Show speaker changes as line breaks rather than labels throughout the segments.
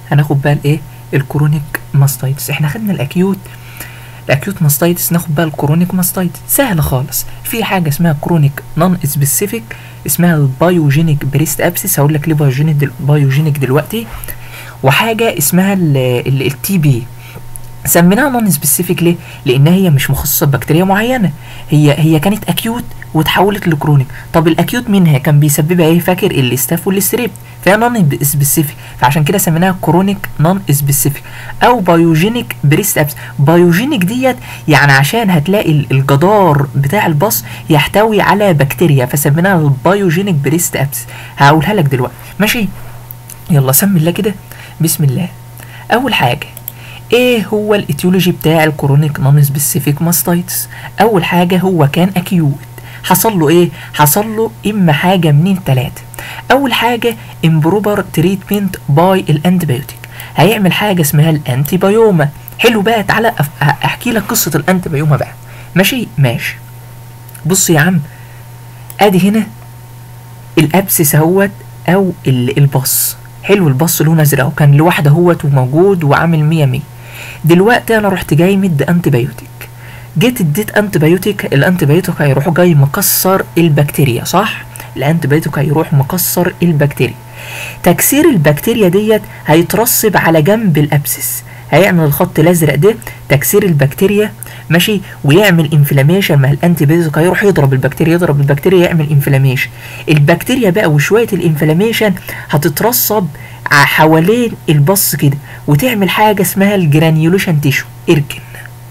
هناخد بقى الايه الكرونيك ماستايتس احنا خدنا الاكيوت الاكيوت ماستايتس ناخد بقى الكرونيك ماستايتس سهله خالص في حاجه اسمها كرونيك نون سبيسيفيك اسمها البايوجينيك بريست ابسس هقول لك ليه بايوجينيك دل... بايوجينيك دلوقتي وحاجه اسمها التي بي سميناها نون سبيسيفيك ليه؟ لان هي مش مخصصه ببكتيريا معينه هي هي كانت اكيوت وتحولت لكرونيك طب الاكيوت منها كان بيسببها ايه فاكر الاستاف والستريب فهي نون سبيسيفيك فعشان كده سميناها كرونيك نون سبيسيفيك او بايوجينيك بريست ابس بايوجينيك ديت يعني عشان هتلاقي الجدار بتاع البص يحتوي على بكتيريا فسميناها البايوجينيك بريست ابس هقولها لك دلوقتي ماشي يلا سمي الله كده بسم الله اول حاجه ايه هو الايتيولوجي بتاع الكرونيك نون سبيسيفيك ماستايتس اول حاجه هو كان اكيوت حصل له ايه حصل له اما حاجه من ثلاثه اول حاجه امبروبر تريتمنت باي الانتيبيوتيك هيعمل حاجه اسمها الانتي بايوما حلو بقى تعالى احكي لك قصه الانتي بايوما بقى ماشي ماشي بص يا عم ادي هنا الابسس اهوت او البص حلو البص لونه ازرق وكان لوحده اهوت وموجود وعامل مية مية دلوقتي انا رحت جاي مد انتيبيوتيك جيت اديت انتيبيوتيك الانتيبيوتيك هيروح جاي مكسر البكتيريا صح الانتيبيوتيك هيروح مكسر البكتيريا تكسير البكتيريا ديت هيترسب على جنب الابسس هيعمل الخط الازرق ده تكسير البكتيريا ماشي ويعمل انفلاميشن ما الانتي بيوتيك هيروح يضرب البكتيريا يضرب البكتيريا يعمل انفلاميشن البكتيريا بقى وشويه الانفلاميشن هتترسب حوالين البص كده وتعمل حاجه اسمها الجرانيوليشن تيشو اركن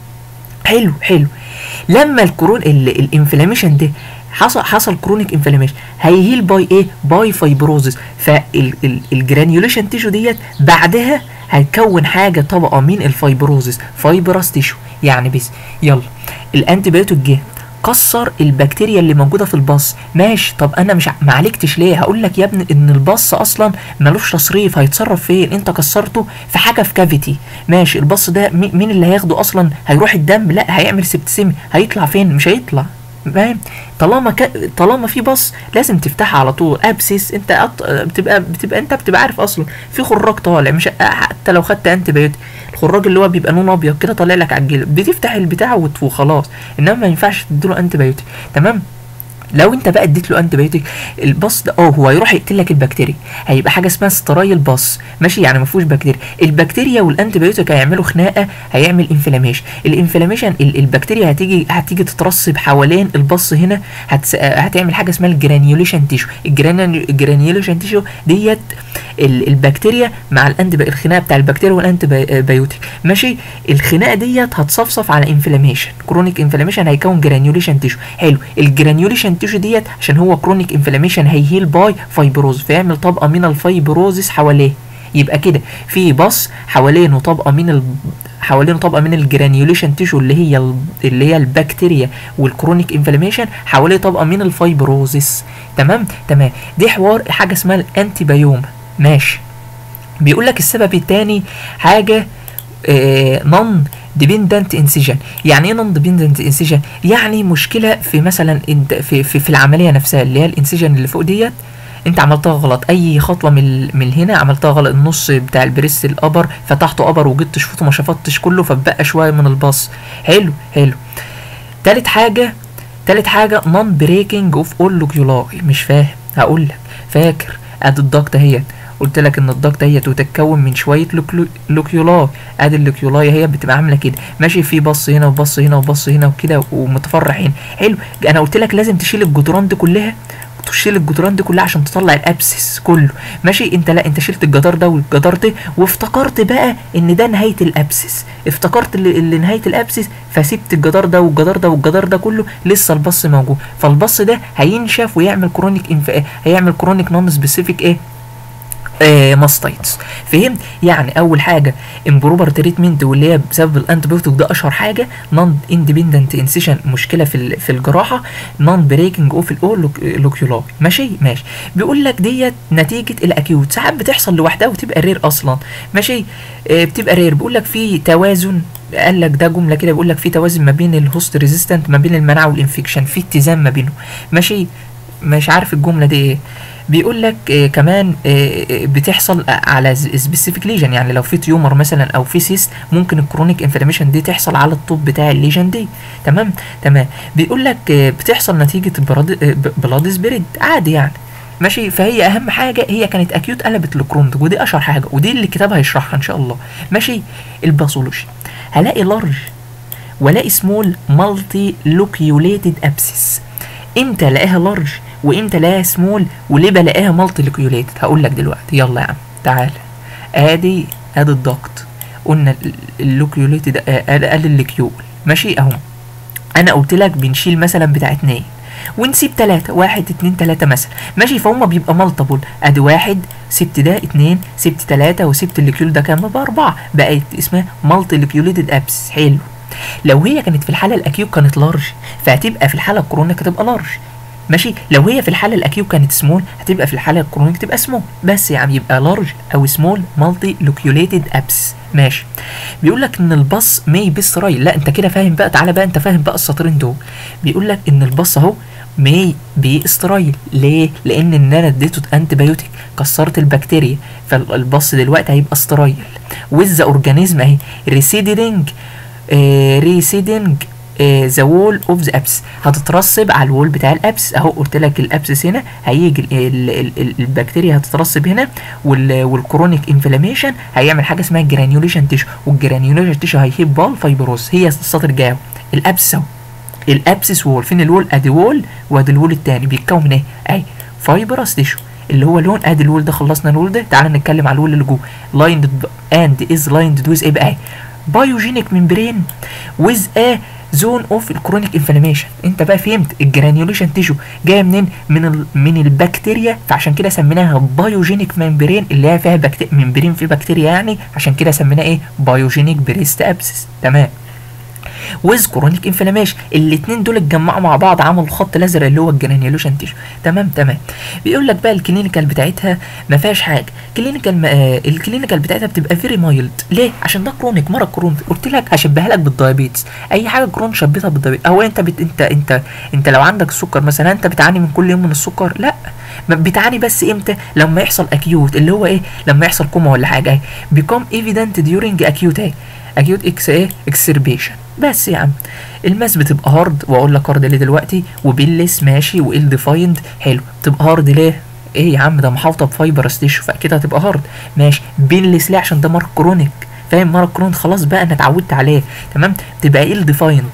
حلو حلو لما الكرون الانفلاميشن ده حصل حصل كرونيك انفلاميشن هيهيل باي ايه باي فايبروزس فالجرانيوليشن تيشو ديت بعدها هتكون حاجه طبقه من الفايبروزس فايبرس تيشو يعني بس يلا الانتي بيوتيك جه كسر البكتيريا اللي موجوده في البص ماشي طب انا مش ما عالجتش ليه هقول لك يا ابني ان البص اصلا ملوش تصريف هيتصرف فين انت كسرته في حاجه في كافيتي ماشي البص ده مين اللي هياخده اصلا هيروح الدم لا هيعمل سبتسيمي هيطلع فين مش هيطلع فاهم طالما ك... طالما في بص لازم تفتحها على طول ابسس انت أط... بتبقى بتبقى انت بتبقى عارف اصلا في خراج طالع مش حتى لو خدت انتي بيوتيك الخراج اللي هو بيبقى لونه ابيض كده طالع لك على الجلد بتفتح البتاع وخلاص انما ما ينفعش تديله انتي بيوتيك تمام لو انت بقى اديت له انتي بيوتيك الباص ده اه هو هيروح يقتل لك البكتيريا هيبقى حاجه اسمها سترايل باص ماشي يعني ما فيهوش بكتيريا البكتيريا والانتي بيوتيك هيعملوا خناقه هيعمل انفلاميشن الانفلاميشن البكتيريا هتيجي هتيجي تترسب حوالين الباص هنا هتس... هتعمل حاجه اسمها الجرانيوليشن تيشو الجرانيوليشن تيشو ديت البكتيريا مع الانتي الخناقه بتاع البكتيريا والانتي بيوتيك ماشي الخناقه ديت هتصفصف على انفلاميشن كرونيك انفلاميشن هيكون جرانيوليشن تيشو حلو الجرانيوليشن التيشو ديت عشان هو كرونيك انفلاميشن هيهيل باي فايبروز فيعمل طبقه من الفايبروزس حواليه يبقى كده في بص حوالينه طبقه من ال... حوالينه طبقه من الجرانيوليشن تيشو اللي هي ال... اللي هي البكتيريا والكرونيك انفلاميشن حواليه طبقه من الفايبروزس تمام تمام دي حوار حاجه اسمها الانتي بايوما ماشي بيقول لك السبب الثاني حاجه آه نون ديبندنت انسيجن يعني ايه نون ديبندنت انسيجن يعني مشكله في مثلا انت في, في في العمليه نفسها اللي هي الانسيجن اللي فوق ديت انت عملتها غلط اي خطوه من من هنا عملتها غلط النص بتاع البريست الابر فتحته ابر وجيت تشفطه ما شفطتش كله فبقى شويه من الباص حلو حلو تالت حاجه تالت حاجه نون بريكنج اوف اول لوكيولاي مش فاهم هقول لك فاكر ادي الضغط اهيت قلت لك ان الضغط هي تتكون من شويه لوكيولاي ادي اللوكيولاي هي بتبقى عامله كده ماشي في بص هنا وبص هنا وبص هنا وكده ومتفرع هنا حلو انا قلت لك لازم تشيل الجدران دي كلها تشيل الجدران دي كلها عشان تطلع الابسس كله ماشي انت لا انت شلت الجدار ده والجدار ده وافتكرت بقى ان ده نهايه الابسس افتكرت اللي, اللي نهايه الابسس فسبت الجدار ده والجدار ده والجدار ده كله لسه البص موجود فالبص ده هينشف ويعمل كرونيك انف... هيعمل كرونيك نون سبيسيفيك ايه آه ماستايتس فهمت يعني اول حاجه امبروبر تريتمنت واللي هي بسبب الانتيبيوتيك ده اشهر حاجه نون اندبندنت انسيشن مشكله في في الجراحه نون بريكنج اوف الاول لوكيولاي ماشي ماشي بيقول لك ديت نتيجه الاكيوت ساعات بتحصل لوحدها وتبقى رير اصلا ماشي آه بتبقى رير بيقول لك في توازن قال لك ده جمله كده بيقول لك في توازن ما بين الهوست ريزيستنت ما بين المناعه والانفكشن في اتزان ما بينهم ماشي مش عارف الجمله دي ايه بيقول لك آه كمان آه آه، بتحصل على سبيسيفيك ليجن يعني لو في تيومر مثلا او في سيست ممكن الكرونيك انفلاميشن دي تحصل على الطب بتاع الليجن دي تمام تمام بيقول لك آه بتحصل نتيجه بلاد سبريد عادي يعني ماشي فهي اهم حاجه هي كانت اكيوت قلبت لكرونيك ودي اشهر حاجه ودي اللي الكتاب هيشرحها ان شاء الله ماشي الباثولوجي هلاقي لارج والاقي سمول مالتي لوكيوليتد ابسس امتى الاقيها لارج وامتى الاقيها سمول وليه بلاقيها مالتي لوكيوليتد هقول لك دلوقتي يلا يا عم تعال ادي ادي الضغط قلنا اللوكيوليتد ادي الليكيول ماشي اهو انا قلت لك بنشيل مثلا بتاع اتنين ونسيب تلاتة واحد اتنين تلاتة مثلا ماشي فهم بيبقى مالتيبل ادي واحد سبت ده اتنين سبت تلاتة وسبت الليكيول ده كام بقى اربعة بقت اسمها مالتي ليكيوليتد ابس حلو لو هي كانت في الحالة الاكيوت كانت لارج فهتبقى في الحالة الكرونيك هتبقى لارج ماشي لو هي في الحالة الاكيوت كانت سمول هتبقى في الحالة الكرونيك تبقى سمول بس يعني يبقى لارج او سمول مالتي لوكيوليتد ابس ماشي بيقول لك ان الباص ماي بيس راي لا انت كده فاهم بقى تعالى بقى انت فاهم بقى السطرين دول بيقول لك ان الباص اهو ماي بي استرايل ليه لان ان انا اديته انتي بايوتيك كسرت البكتيريا فالباص دلوقتي هيبقى استرايل وذ اورجانيزم اهي ريسيدنج ريسيدنج ذا وول اوف ذا ابس هتترسب على الوول بتاع الابس اهو قلت لك الابسس هنا هيجي ال ال ال البكتيريا هتترسب هنا وال والكرونيك انفلاميشن هيعمل حاجه اسمها جرانيوليشن تيشو والجرانيوليشن تيشو هيهيب بال فايبروز هي السطر الجاي الابس اهو الابسس وول فين الوول ادي وول وادي الوول التاني بيتكون من ايه اهي فايبرس تيشو اللي هو لون ادي الوول ده خلصنا الوول ده تعال نتكلم على الوول اللي جوه لايند اند از لايند ويز ايه بقى بايوجينيك ممبرين ويز ا زون اوف الكرونيك انفلاميشن انت بقى فهمت الجرانيوليشن تيشو جايه منين من ال من البكتيريا فعشان كده سميناها بايوجينيك ممبرين اللي هي فيها بكتيريا ممبرين في بكتيريا يعني عشان كده سميناها ايه بايوجينيك بريست ابسس تمام ويز كرونيك انفلاميشن الاثنين دول اتجمعوا مع بعض عملوا الخط الازرق اللي هو الجرانيولوشن تيشو تمام تمام بيقول لك بقى الكلينيكال بتاعتها ما فيهاش حاجه كلينيكال آه الكلينيكال بتاعتها بتبقى فيري مايلد ليه عشان ده كرونيك مرض كرونيك قلت لك هشبهها لك بالدايابيتس اي حاجه كرون شبيتها بالدايابيتس هو انت بت... انت انت انت لو عندك السكر مثلا انت بتعاني من كل يوم من السكر لا بتعاني بس امتى لما يحصل اكيوت اللي هو ايه لما يحصل كوما ولا حاجه اهي بيكون ايفيدنت ديورنج اكيوت اهي اكيوت اكس ايه اكسربيشن بس يا عم الماس بتبقى هارد واقول لك هارد ليه دلوقتي وبيلس ماشي وال ديفايند حلو تبقى هارد ليه ايه يا عم ده محاوطه بفايبرس تيشو فاكيد هتبقى هارد ماشي بيلس ليه عشان ده مرض كرونيك فاهم مرض كرونيك خلاص بقى انا اتعودت عليه تمام تبقى ال ديفايند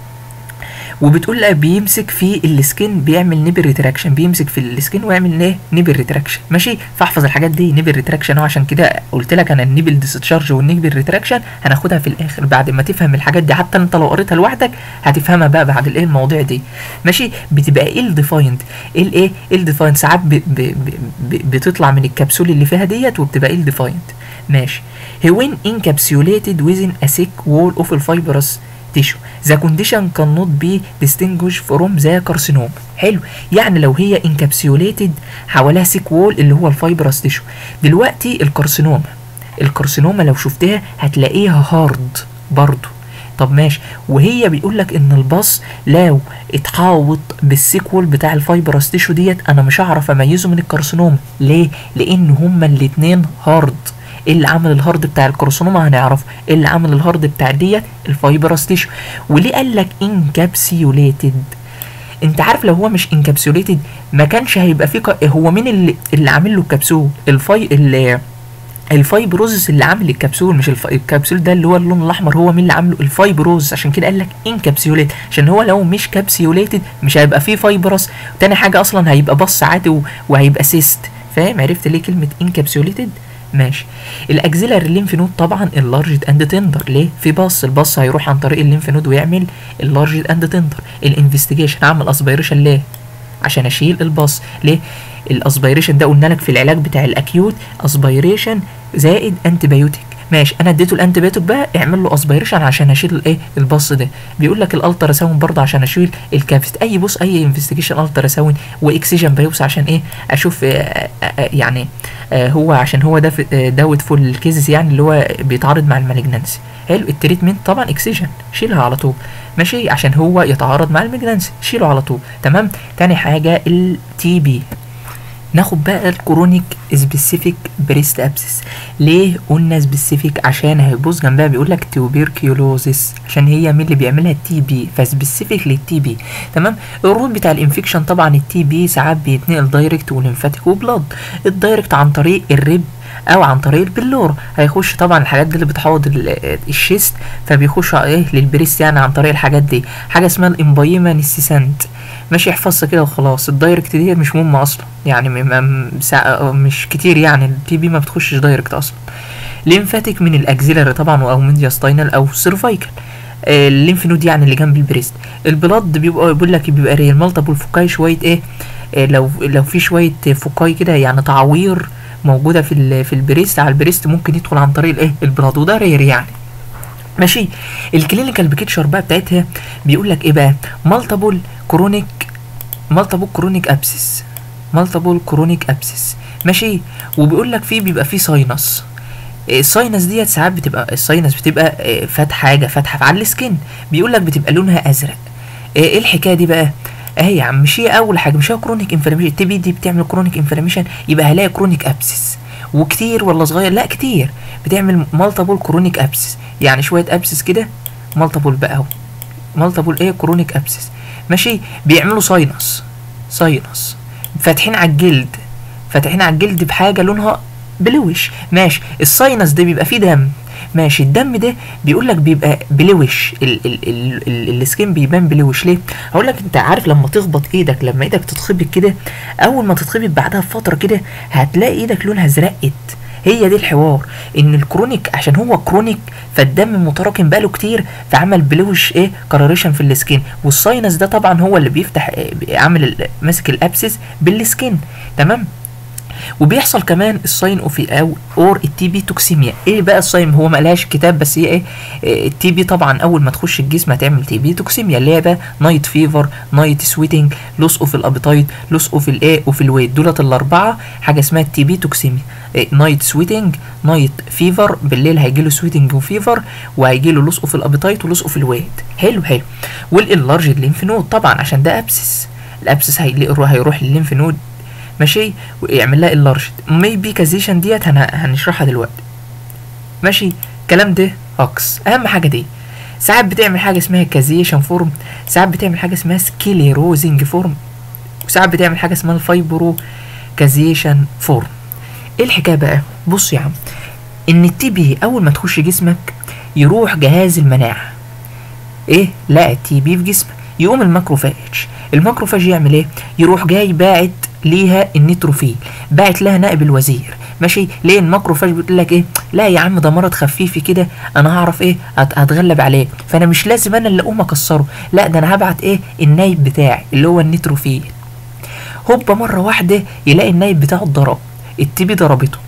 وبتقول لك بيمسك في السكين بيعمل نيبل ريتراكشن بيمسك في السكين ويعمل ايه نيبل ريتراكشن ماشي فاحفظ الحاجات دي نيبل ريتراكشن عشان كده قلت لك انا النيبل ديسشارج والنيبل ريتراكشن هناخدها في الاخر بعد ما تفهم الحاجات دي حتى انت لو قريتها لوحدك هتفهمها بقى بعد الايه المواضيع دي ماشي بتبقى ال ديفايند ال ايه ال ديفايند ساعات ب ب ب ب بتطلع من الكبسول اللي فيها ديت وبتبقى ال ديفايند ماشي هي وين انكابسوليتد within a thick wall of the fibrous tissue the condition cannot be distinguished from the carcinoma حلو يعني لو هي انكابسيوليتد حواليها سيك وول اللي هو الفايبرس تيشو دلوقتي الكارسينوما الكارسينوما لو شفتها هتلاقيها هارد برضو طب ماشي وهي بيقول لك ان الباص لو اتحاوط بالسيكول بتاع الفايبرس تيشو ديت انا مش هعرف اميزه من الكارسينوما ليه لان هما الاتنين هارد ايه اللي عمل الهارد بتاع الكارسينوما هنعرف ايه اللي عمل الهارد بتاع ديت الفايبرس تيشو وليه قال لك انكابسيوليتد انت عارف لو هو مش انكابسيوليتد ما كانش هيبقى فيه ك... هو مين اللي اللي عامل له الكبسول الفاي اللي الفايبروزس اللي عامل الكبسول مش الف... الكبسول ده اللي هو اللون الاحمر هو مين اللي عامله الفايبروز عشان كده قال لك انكابسيوليت عشان هو لو مش كابسيوليتد مش هيبقى فيه فايبرس تاني حاجه اصلا هيبقى بص عادي و... وهيبقى سيست فاهم عرفت ليه كلمه انكابسيوليتد ماشي الاكزيلاري الليمف نود طبعا اللارج اند تندر ليه في باص الباص هيروح عن طريق الليمف نود ويعمل اللارج اند تندر الانفستيجيشن اعمل اسبيريشن ليه عشان اشيل الباص ليه الاسبيريشن ده قلنا لك في العلاج بتاع الاكيوت اسبيريشن زائد انتي بايوتيك ماشي انا اديته الانتي بايوتيك بقى اعمل له اسبيريشن عشان اشيل الايه الباص ده بيقول لك الالترا ساوند برضه عشان اشيل الكافيت اي بص اي انفستيجيشن الترا ساوند واكسجين بايوبسي عشان ايه اشوف آه آه يعني آه هو عشان هو ده دوت فول الكيزز يعني اللي هو بيتعارض مع المالجنانسي حلو التريتمنت طبعا اكسجين شيلها على طول ماشي عشان هو يتعارض مع المالجنانسي شيله على طول تمام تاني حاجه التي بي ناخد بقى الكرونيك سبيسيفيك بريست ابسس ليه قلنا سبيسيفيك عشان هيبص جنبها بيقول لك تيوبيركيولوزيس عشان هي مين اللي بيعملها التي بي فسبيسيفيك للتي بي تمام الروت بتاع الانفكشن طبعا التي بي ساعات بيتنقل دايركت وليمفاتيك وبلاد الدايركت عن طريق الريب او عن طريق البلور هيخش طبعا الحاجات دي اللي بتحوض ال- الشيست فبيخش ايه للبريست يعني عن طريق الحاجات دي حاجه اسمها الامبايما نسيسنت ماشي احفظها كده وخلاص الدايركت دي مش مهمه اصلا يعني م- م- سا- مش كتير يعني التي بي ما بتخشش دايركت اصلا ليمفاتيك من الاكزيلاري طبعا او ميدياستاينال او سيرفايكال آه، الليمف نود يعني اللي جنب البريست البلاد بيبقى بيقول لك بيبقى ريال مالتيبل فوكاي شويه ايه آه، لو لو في شويه فوكاي كده يعني تعوير موجوده في ال- في البريست على البريست ممكن يدخل عن طريق الايه البلاد وده رير يعني ماشي الكلينيكال بيكتشر بقى بتاعتها بيقول لك ايه بقى مالتيبل كرونيك مالتيبل كرونيك ابسس مالتيبل كرونيك ابسس ماشي وبيقول لك فيه بيبقى فيه ساينس الساينس ديت ساعات بتبقى الساينس بتبقى آه، فاتحه حاجه فاتحه على السكن بيقول لك بتبقى لونها ازرق آه، ايه الحكايه دي بقى اهي يا عم مش هي اول حاجه مش هي كرونيك انفلاميشن التي بي دي بتعمل كرونيك انفلاميشن يبقى هلاقي كرونيك ابسس وكتير ولا صغير لا كتير بتعمل مالتيبل كرونيك ابسس يعني شويه ابسس كده مالتيبل بقى اهو مالتيبل ايه كرونيك ابسس ماشي بيعملوا ساينس ساينس فاتحين على الجلد فاتحين على الجلد بحاجه لونها بلوش ماشي الساينس ده بيبقى فيه دم ماشي الدم ده بيقول لك بيبقى بلوش ال ال ال ال السكين بيبان بلوش ليه هقول لك انت عارف لما تخبط ايدك لما ايدك تتخبط كده اول ما تتخبط بعدها بفتره كده هتلاقي ايدك لونها ازرقت هي دي الحوار ان الكرونيك عشان هو كرونيك فالدم متراكم بقاله كتير فعمل بلوش ايه كراريشن في السكين والساينس ده طبعا هو اللي بيفتح آه، عامل ال- ماسك الابسس بالسكين تمام وبيحصل كمان الساين اوف او اور التي بي توكسيميا ايه بقى الساين هو ما لهاش كتاب بس هي ايه التي بي طبعا اول ما تخش الجسم هتعمل تي بي توكسيميا اللي هي بقى نايت فيفر نايت سويتنج لوس اوف الابيتايت لوس اوف الايه اوف الويت دولت الاربعه حاجه اسمها التي بي توكسيميا نايت سويتنج نايت فيفر بالليل هيجي له سويتنج وفيفر وهيجي له لوس اوف الابيتايت ولوس اوف الويت حلو حلو والانلارج الليمف نود طبعا عشان ده ابسس الابسس هيروح هيروح للليمف نود ماشي ويعمل لها اللارج ميبي كازيشن ديت هن... هنشرحها دلوقتي ماشي الكلام ده هاكس اهم حاجه دي ساعات بتعمل حاجه اسمها كازيشن فورم ساعات بتعمل حاجه اسمها سكيليروزنج فورم وساعات بتعمل حاجه اسمها الفايبرو كازيشن فورم ايه الحكايه بقى بص يا عم ان التي بي اول ما تخش جسمك يروح جهاز المناعه ايه لا التي بي في جسمك يقوم الماكروفاج الماكروفاج يعمل ايه يروح جاي باعت ليها النيتروفيل باعت لها نائب الوزير ماشي ليه الماكروفاج بتقول لك ايه لا يا عم ده مرض خفيفي كده انا هعرف ايه هت- هتغلب عليه فانا مش لازم انا اللي اقوم اكسره لا ده انا هبعت ايه النايب بتاعي اللي هو النيتروفيل هوبا مره واحده يلاقي النايب بتاعه اتضرب التي بي ضربته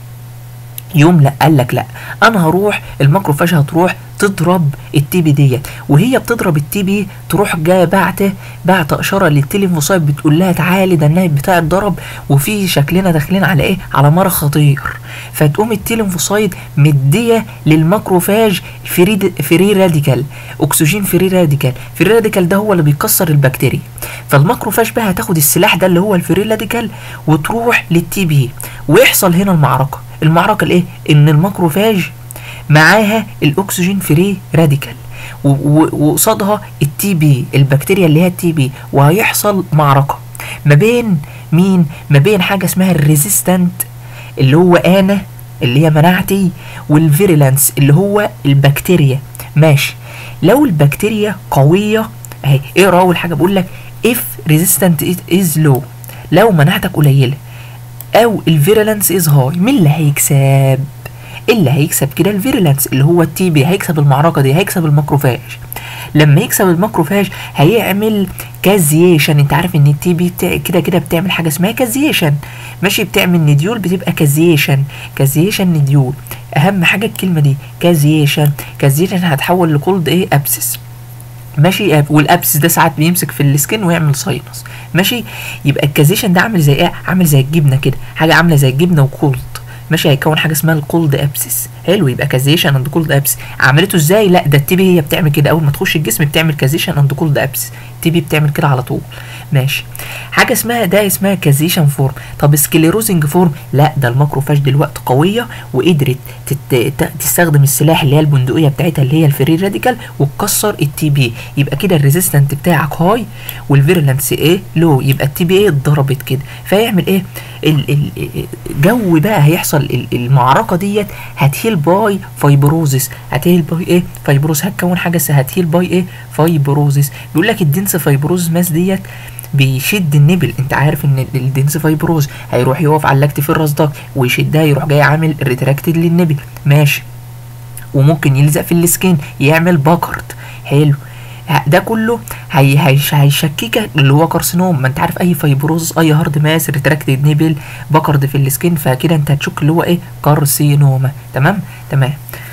يوم لا قال لك لا انا هروح الماكروفاج هتروح تضرب التي بي ديت وهي بتضرب التي بي تروح جايه بعته بعت اشاره للتليفوسايت بتقول لها تعالي ده النايب بتاعي اتضرب وفي شكلنا داخلين على ايه على مرض خطير فتقوم التليفوسايت مديه للماكروفاج فري فري راديكال اكسجين فري راديكال فري راديكال ده هو اللي بيكسر البكتيريا فالماكروفاج بقى هتاخد السلاح ده اللي هو الفري راديكال وتروح للتي بي ويحصل هنا المعركه المعركه الايه ان الماكروفاج معاها الاكسجين فري راديكال و- و- وقصادها التي بي البكتيريا اللي هي التي بي وهيحصل معركه ما بين مين ما بين حاجه اسمها الريزيستنت اللي هو انا اللي هي مناعتي والفيريلانس اللي هو البكتيريا ماشي لو البكتيريا قويه اهي اقرا اول حاجه بقول لك if resistant is low لو مناعتك قليله او الفيريلانس از هاي مين اللي هيكسب اللي هيكسب كده الفيريلانس اللي هو التي بي هيكسب المعركه دي هيكسب الماكروفاج لما يكسب الماكروفاج هيعمل كازيشن انت عارف ان التي بي بتاع- كده كده بتعمل حاجه اسمها كازيشن ماشي بتعمل نديول بتبقى كازيشن كازيشن نديول اهم حاجه الكلمه دي كازيشن كازيشن هتحول لكولد ايه ابسس ماشي والابسس ده ساعات بيمسك في السكن ويعمل ساينس ماشي يبقى الكازيشن ده عامل زي ايه عامل زي الجبنه كده حاجه عامله زي الجبنه وكولد ماشي هيكون حاجه اسمها الكولد ابسس حلو يبقى كازيشن اند كولد ابس عملته ازاي لا ده التي بي هي بتعمل كده اول ما تخش الجسم بتعمل كازيشن اند كولد ابس التي بي بتعمل كده على طول ماشي حاجه اسمها ده اسمها كازيشن فورم طب سكليروزنج فورم لا ده الماكروفاج دلوقتي قويه وقدرت تت... ت- تستخدم السلاح اللي هي البندقيه بتاعتها اللي هي الفري راديكال وتكسر التي بي يبقى كده الريزيستنت بتاعك هاي والفيرلانس ايه لو يبقى التي بي ايه اتضربت كده فيعمل ايه ال- ال- الجو بقى هيحصل ال- المعركه ديت هتهيل باي فايبروزس هتهيل باي ايه فايبروز هتكون حاجه اسمها هتهيل باي ايه فايبروزس بيقول لك الدنس فايبروز ماس ديت بيشد النبل انت عارف ان ال- الدنس فايبروز هيروح يقف على اللاكت في الراس ده ويشدها يروح جاي عامل ريتراكتد للنبل ماشي وممكن يلزق في السكين يعمل باكرد حلو ه- ده كله هي هيش هيشككك اللي هو كارسينوم ما انت عارف اي فايبروز اي هارد ماس ريتراكتد نيبل باكرد في السكين فكده انت هتشك اللي هو ايه كارسينوما تمام تمام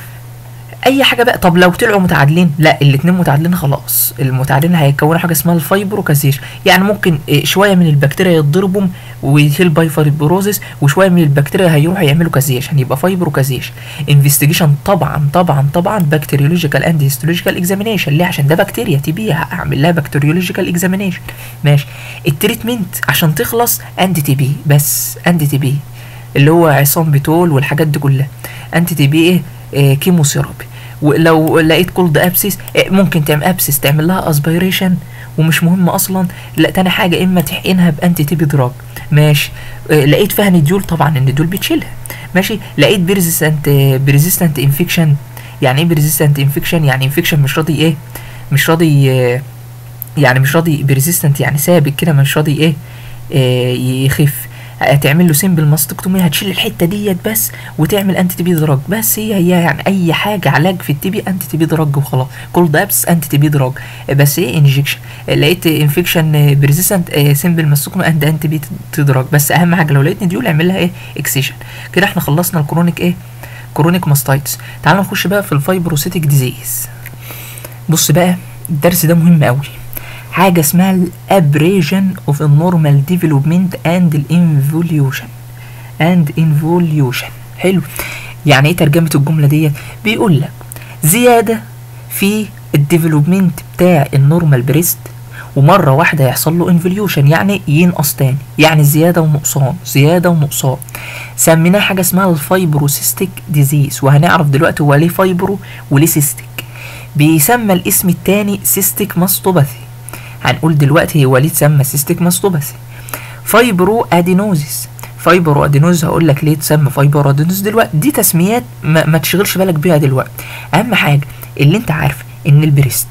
اي حاجه بقى طب لو طلعوا متعادلين لا الاتنين متعادلين خلاص المتعادلين هيكونوا حاجه اسمها الفايبروكازيشن يعني ممكن إيه، شويه من البكتيريا يتضربوا ويتهيل باي فايبروزيس وشويه من البكتيريا هيروحوا يعملوا كازيشن يبقى فايبروكازيشن انفستيجيشن طبعا طبعا طبعا بكتيريولوجيكال اند هيستولوجيكال اكزامينيشن ليه عشان ده بكتيريا تي بي هعمل لها بكتيريولوجيكال اكزامينيشن ماشي التريتمنت عشان تخلص اند تي بي بس اند تي بي اللي هو عصام بتول والحاجات دي كلها انت تي بي ايه آه كيموثيرابي ولو لقيت كولد ابسيس آه ممكن تعمل ابسيس تعمل لها اسبيريشن ومش مهم اصلا لا تاني حاجه اما تحقنها بانتي تي بي دراج ماشي آه لقيت فيها نديول طبعا النديول بتشيلها ماشي لقيت بيرزيستنت بيرزيستنت انفكشن يعني ايه بيرزيستنت انفكشن يعني انفكشن مش راضي ايه مش راضي آه يعني مش راضي بيرزيستنت يعني ثابت كده مش راضي ايه آه يخف هتعمل له سيمبل ماستكتومي هتشيل الحته ديت بس وتعمل انتي تي بي دراج بس هي هي يعني اي حاجه علاج في التي بي انتي تي بي دراج وخلاص كل ده ابس انتي تي بي دراج بس ايه انجكشن لقيت انفكشن بريزيستنت سيمبل ماستكتومي اند انتي بي دراج بس اهم حاجه لو لقيت نديول اعمل لها ايه اكسيشن كده احنا خلصنا الكرونيك ايه كرونيك ماستايتس تعال نخش بقى في الفايبروسيتك ديزيز بص بقى الدرس ده مهم قوي حاجه اسمها الابريجن اوف النورمال ديفلوبمنت اند الانفوليوشن اند انفوليوشن حلو يعني ايه ترجمه الجمله ديت بيقول لك زياده في الديفلوبمنت بتاع النورمال بريست ومره واحده يحصل له انفوليوشن يعني ينقص تاني يعني زياده ونقصان زياده ونقصان سميناه حاجه اسمها الفايبروسيستيك ديزيز وهنعرف دلوقتي هو ليه فايبرو وليه سيستيك بيسمى الاسم التاني سيستيك ماستوباثي هنقول دلوقتي هو ليه اتسمى سيستيك ماستوباثي فايبرو ادينوزيس فايبرو ادينوز هقول لك ليه اتسمى فايبرو ادينوز دلوقتي دي تسميات ما, ما تشغلش بالك بيها دلوقتي اهم حاجه اللي انت عارف ان البريست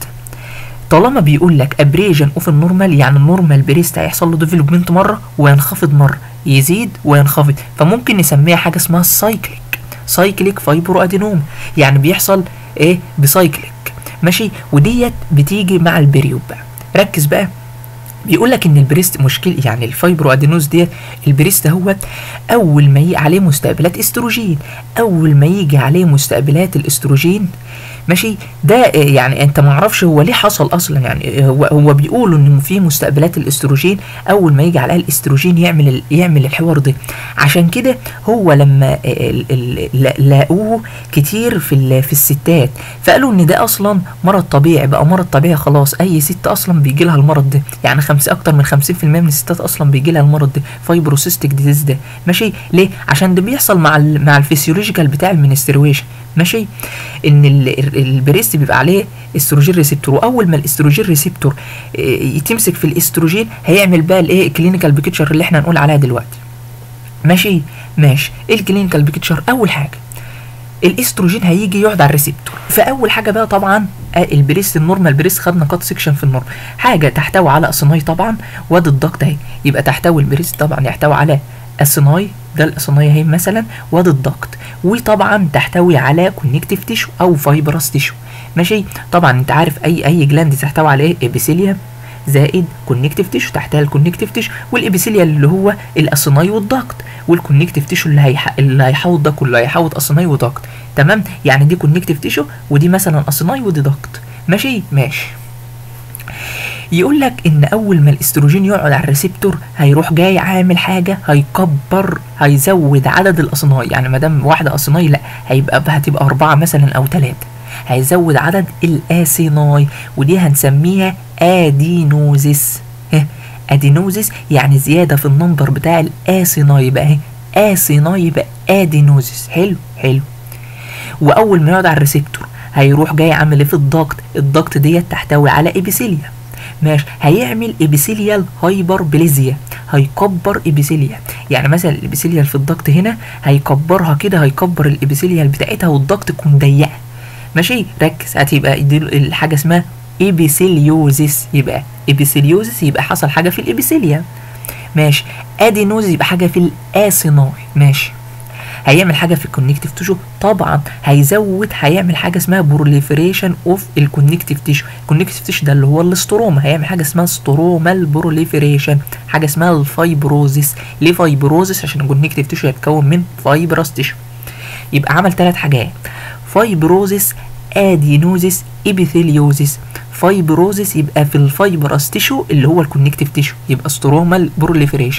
طالما بيقول لك ابريجن اوف النورمال يعني النورمال بريست هيحصل له ديفلوبمنت مره وينخفض مره يزيد وينخفض فممكن نسميها حاجه اسمها السايكليك سايكليك فايبرو ادينوم يعني بيحصل ايه بسايكليك ماشي وديت بتيجي مع البريود بقى ركز بقى بيقول لك ان البريست مشكل يعني الفايبرو ادينوز ديت البريست هو اول ما يجي عليه مستقبلات استروجين اول ما يجي عليه مستقبلات الاستروجين ماشي ده آه، يعني انت ما اعرفش هو ليه حصل اصلا يعني هو هو بيقولوا ان في مستقبلات الاستروجين اول ما يجي عليها الاستروجين يعمل ال- يعمل الحوار ده عشان كده هو لما آه، ال- ال- لا- لاقوه كتير في ال- في الستات فقالوا ان ده اصلا مرض طبيعي بقى مرض طبيعي خلاص اي ست اصلا بيجي لها المرض ده يعني خمسة اكتر من 50% من الستات اصلا بيجي لها المرض ده فايبروسيستيك ديزيز ده ماشي ليه عشان ده بيحصل مع ال مع الفسيولوجيكال بتاع المنسترويشن ماشي ان ال- ال- البريست بيبقى عليه استروجين ريسبتور واول ما الاستروجين ريسبتور إيه، تمسك في الاستروجين هيعمل بقى الايه كلينيكال بيكتشر اللي احنا هنقول عليها دلوقتي ماشي ماشي ايه الكلينيكال بيكتشر اول حاجه الاستروجين هيجي يقعد على الريسبتور فاول حاجه بقى طبعا آه، البريست النورمال بريست خدنا كات سيكشن في النورمال حاجه تحتوي على اصناي طبعا وادي الضغط اهي يبقى تحتوي البريست طبعا يحتوي على اصناي ده الاصناي اهي مثلا وادي الضغط وطبعا تحتوي على كونكتيف تيشو او فايبرس تيشو ماشي طبعا انت عارف اي اي جلاند تحتوي على ايه ابيثيليوم زائد كونكتيف تيشو تحتها الكونكتيف تيشو والابيثيليال اللي هو الاصناي والضغط والكونكتيف تيشو اللي هيح... اللي هيحوط ده كله هيحوط اصناي وضغط تمام يعني دي كونكتيف تيشو ودي مثلا اصناي ودي ضغط ماشي ماشي يقول لك ان اول ما الاستروجين يقعد على الريسبتور هيروح جاي عامل حاجه هيكبر هيزود عدد الاصناي يعني ما دام واحده اصناي لا هيبقى هتبقى اربعه مثلا او ثلاثه هيزود عدد الاسيناي ودي هنسميها ادينوزيس ها ادينوزيس يعني زياده في النمبر بتاع الاسيناي يبقى اهي اسيناي يبقى ادينوزيس حلو حلو واول ما يقعد على الريسبتور هيروح جاي عامل ايه في الضغط الضغط ديت تحتوي على ابيثيليا ماشي هيعمل ابيثيليال هايبر بليزيا هيكبر ابيثيليا يعني مثلا الابيثيليال في الضغط هنا هيكبرها كده هيكبر الابيثيليال بتاعتها والضغط تكون ضيقه ماشي ركز هتبقى دي الحاجه اسمها ايبيثيليوزيس يبقى ايبيثيليوزيس يبقى حصل حاجه في الابيثيليا ماشي ادينوز يبقى حاجه في الاسيناي ماشي هيعمل حاجه في الكونكتيف تيشو طبعا هيزود هيعمل حاجه اسمها بروليفريشن اوف الكونكتيف تيشو الكونكتيف تيشو ده اللي هو الاستروما هيعمل حاجه اسمها سترومال بروليفريشن حاجه اسمها الفايبروزيس ليه فايبروزيس عشان الكونكتيف تيشو هيتكون من فايبرس تيشو يبقى عمل ثلاث حاجات فايبروزيس ادينوزيس ابيثيليوزيس فايبروزيس يبقى في الفايبرس تيشو اللي هو الكونكتيف تيشو يبقى سترومال بروليفريشن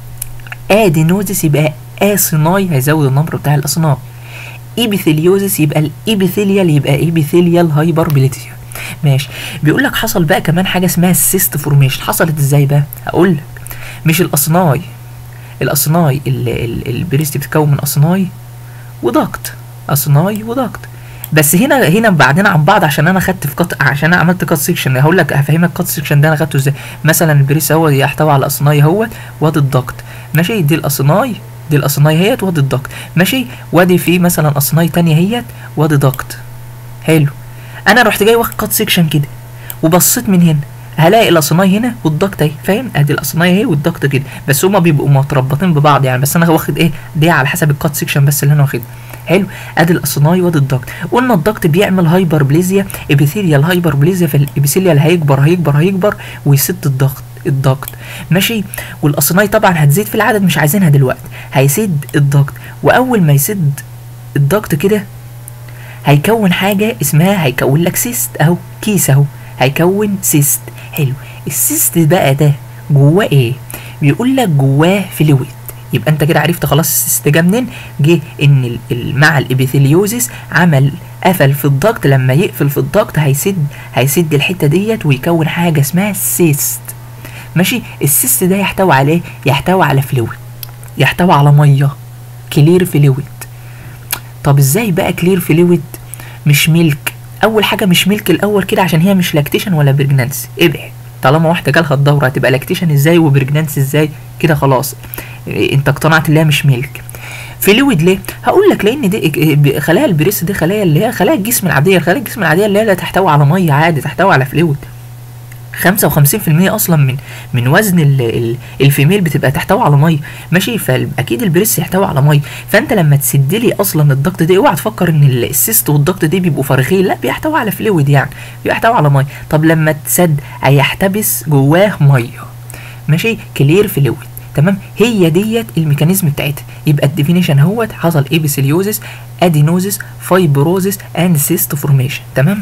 ادينوزيس يبقى اسيناي هيزود النمبر بتاع الاصناف ايبيثيليوزيس يبقى الايبيثيليال يبقى ايبيثيليال هايبربليتيا ماشي بيقول لك حصل بقى كمان حاجه اسمها السيست فورميشن حصلت ازاي بقى هقول لك مش الاصناي الاصناي البريست بتتكون من اصناي وضغط اصناي وضغط بس هنا هنا بعدين عن بعض عشان انا خدت في قط عشان انا عملت كات سيكشن هقول لك هفهمك كات سيكشن ده انا خدته ازاي مثلا البريس هو يحتوي على اصناي هو وادي الضغط ماشي دي الاصناي دي الاصناي هيت وادي الضغط ماشي وادي في مثلا اصناي تانية هيت وادي ضغط حلو انا رحت جاي واخد كات سيكشن كده وبصيت من هنا هلاقي الاصناي هنا والضغط اهي فاهم ادي الاصناي اهي والضغط كده بس هما بيبقوا متربطين ببعض يعني بس انا واخد ايه دي على حسب الكات سيكشن بس اللي انا واخدها حلو ادي الاصناي وادي الضغط قلنا الضغط بيعمل هايبربليزيا ابيثيليال هايبربليزيا فالابيثيليال هيكبر هيكبر هيكبر ويسد الضغط الضغط ماشي والاصناي طبعا هتزيد في العدد مش عايزينها دلوقتي هيسد الضغط واول ما يسد الضغط كده هيكون حاجه اسمها هيكون لك سيست اهو كيس اهو هيكون سيست حلو السيست بقى ده جواه ايه بيقول لك جواه فلويد يبقى انت كده عرفت خلاص السيست جه منين جه ان مع الابيثيليوزيس عمل قفل في الضغط لما يقفل في الضغط هيسد هيسد الحته ديت ويكون حاجه اسمها سيست ماشي السيست ده يحتوي على ايه يحتوي على فلويد يحتوي على ميه كلير فلويد طب ازاي بقى كلير فلويد مش ملك اول حاجه مش ملك الاول كده عشان هي مش لاكتيشن ولا برجنانس ابعد طالما واحده جالها الدوره هتبقى لاكتيشن ازاي وبرجنانس ازاي كده خلاص إيه انت اقتنعت ان هي مش ملك فلويد ليه؟ هقول لك لان دي خلايا البريس دي خلايا اللي هي خلايا الجسم العاديه خلايا الجسم العاديه اللي هي لا تحتوي على ميه عادي تحتوي على فلويد 55% اصلا من من وزن ال ال الفيميل بتبقى تحتوي على ميه ماشي فاكيد البريس يحتوي على ميه فانت لما تسد لي اصلا الضغط ده اوعى تفكر ان السيست والضغط ده بيبقوا فارغين لا بيحتوي على فلويد يعني بيحتوي على ميه طب لما تسد هيحتبس جواه ميه ماشي كلير فلويد تمام هي ديت الميكانيزم بتاعتها يبقى الديفينيشن اهوت حصل ايبيثيليوزيس ادينوزيس فايبروزيس اند سيست فورميشن تمام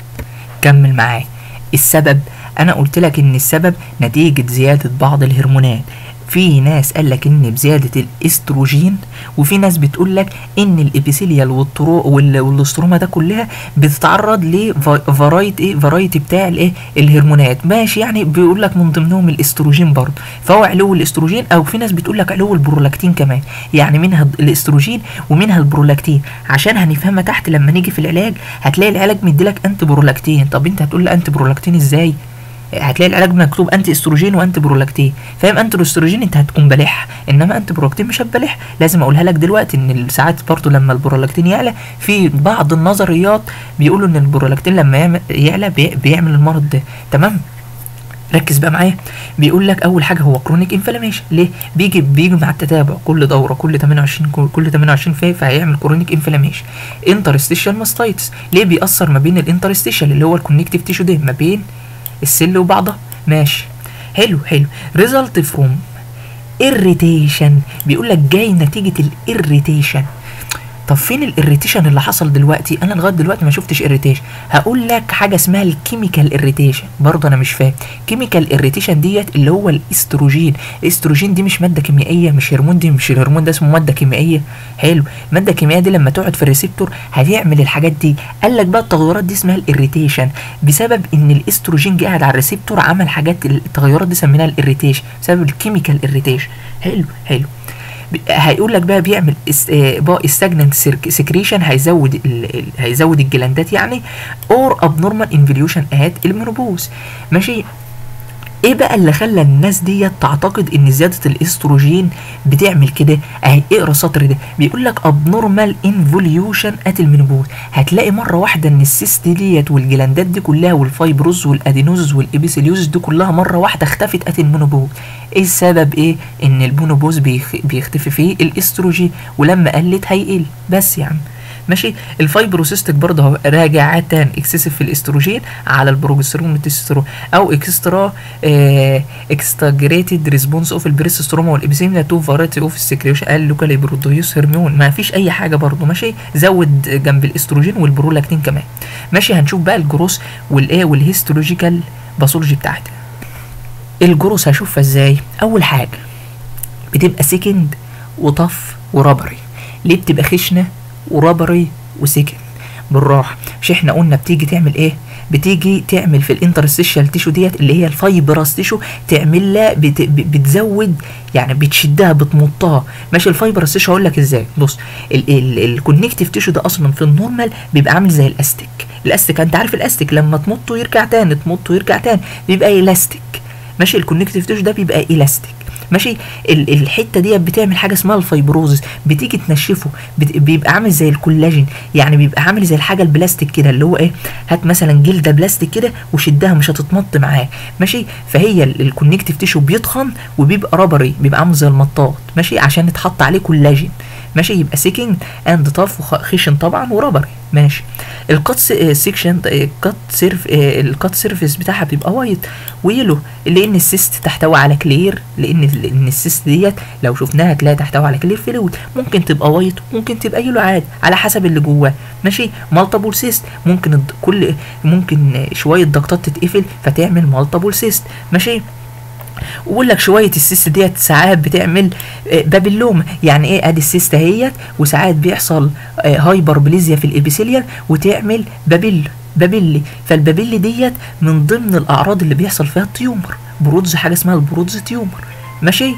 كمل معايا السبب انا قلت لك ان السبب نتيجة زيادة بعض الهرمونات في ناس قال لك ان بزياده الاستروجين وفي ناس بتقول لك ان الابيثيليال والطرو والاستروما ده كلها بتتعرض لفرايتي ايه فرايتي بتاع الايه الهرمونات ماشي يعني بيقول لك من ضمنهم الاستروجين برضه فهو علو الاستروجين او في ناس بتقول لك علو البرولاكتين كمان يعني منها الاستروجين ومنها البرولاكتين عشان هنفهمها تحت لما نيجي في العلاج هتلاقي العلاج مديلك انتي برولاكتين طب انت هتقول لي انتي برولاكتين ازاي هتلاقي العلاج مكتوب انتي استروجين وانتي برولاكتين فاهم انتي استروجين انت هتكون بلح انما انتي برولاكتين مش هتبلح لازم اقولها لك دلوقتي ان ساعات برضه لما البرولاكتين يعلى في بعض النظريات بيقولوا ان البرولاكتين لما يعلى بيعمل المرض ده تمام ركز بقى معايا بيقول لك اول حاجه هو كرونيك انفلاميشن ليه بيجي بيجي مع التتابع كل دوره كل 28 كل 28 فيه فهيعمل كرونيك انفلاميشن انترستيشال ماستايتس ليه بيأثر ما بين الانترستيشال اللي هو الكونكتيف تيشو ده ما بين السل وبعضها ماشي حلو حلو ريزلت فروم irritation بيقول لك جاي نتيجه الاريتيشن طب فين الاريتيشن اللي حصل دلوقتي انا لغايه دلوقتي ما شفتش اريتيشن هقول لك حاجه اسمها الكيميكال اريتيشن برضه انا مش فاهم كيميكال اريتيشن ديت اللي هو الاستروجين الاستروجين دي مش ماده كيميائيه مش هرمون دي مش الهرمون ده اسمه ماده كيميائيه حلو الماده الكيميائيه دي لما تقعد في الريسبتور هتعمل الحاجات دي قال لك بقى التغيرات دي اسمها الاريتيشن بسبب ان الاستروجين قاعد على الريسبتور عمل حاجات التغيرات دي سميناها الاريتيشن بسبب الكيميكال اريتيشن حلو حلو هيقول لك بقى بيعمل بقى استاجننت سكريشن هيزود ال... هيزود الجلاندات يعني اور ابنورمال انفليوشن ات المينوبوز ماشي ايه بقى اللي خلى الناس ديت تعتقد ان زياده الاستروجين بتعمل كده اهي اقرا السطر ده بيقول لك ابنورمال انفوليوشن ات المينوبوز هتلاقي مره واحده ان السيست ديت والجلاندات دي كلها والفايبروز والادينوز والابيسيليوز دي كلها مره واحده اختفت ات المينوبوز ايه السبب ايه ان المينوبوز بيخ... بيختفي فيه الاستروجين ولما قلت هيقل بس يا عم ماشي الفايبروسيستك برضه اهو راجعة اكسسيف في الاستروجين على البروجسترون والتستوستيرون او اكسترا اه اكستاجريتد ريسبونس اوف البريستروما والابيسيميا تو فاريتي اوف السكريوشن قال لوكال بروديوس هرمون ما فيش اي حاجه برضه ماشي زود جنب الاستروجين والبرولاكتين كمان ماشي هنشوف بقى الجروس والايه والهيستولوجيكال باثولوجي بتاعتها الجروس هشوفها ازاي اول حاجه بتبقى سكند وطف وربري ليه بتبقى خشنه وربري وسكن بالراحه مش احنا قلنا بتيجي تعمل ايه بتيجي تعمل في الانترستيشال تيشو ديت اللي هي الفايبرس تيشو تعمل لها بت بتزود يعني بتشدها بتمطها ماشي الفايبرس تيشو هقول لك ازاي بص الكونكتيف تيشو ده اصلا في النورمال بيبقى عامل زي الاستيك الاستيك انت عارف الاستيك لما تمطه يرجع تاني تمطه يرجع تاني بيبقى الاستيك ماشي الكونكتيف تيشو ده بيبقى الاستيك ماشي الحته ديت بتعمل حاجه اسمها الفايبروزس بتيجي تنشفه بيبقى عامل زي الكولاجين يعني بيبقى عامل زي الحاجه البلاستيك كده اللي هو ايه هات مثلا جلده بلاستيك كده وشدها مش هتتمط معاه ماشي فهي الكونكتيف تيشو بيتخن وبيبقى ربري بيبقى عامل زي المطاط ماشي عشان يتحط عليه كولاجين ماشي يبقى سيكينج اند طف خشن طبعا وربري ماشي الكات سيكشن الكات سيرف الكات سيرفيس بتاعها بيبقى وايت ويلو لان السيست تحتوي على كلير لان لان السيست ديت لو شفناها هتلاقي تحتوي على كلير فلويد ممكن تبقى وايت ممكن تبقى يلو عادي على حسب اللي جواه ماشي مالتيبل سيست ممكن كل ممكن شويه ضغطات تتقفل فتعمل مالتيبل سيست ماشي ويقول لك شويه السيست ديت ساعات بتعمل بابلوم يعني ايه ادي السيست اهيت وساعات بيحصل هايبربليزيا في الابيثيليال وتعمل بابل بابلي فالبابلي ديت من ضمن الاعراض اللي بيحصل فيها التيومر برودز حاجه اسمها البرودز تيومر ماشي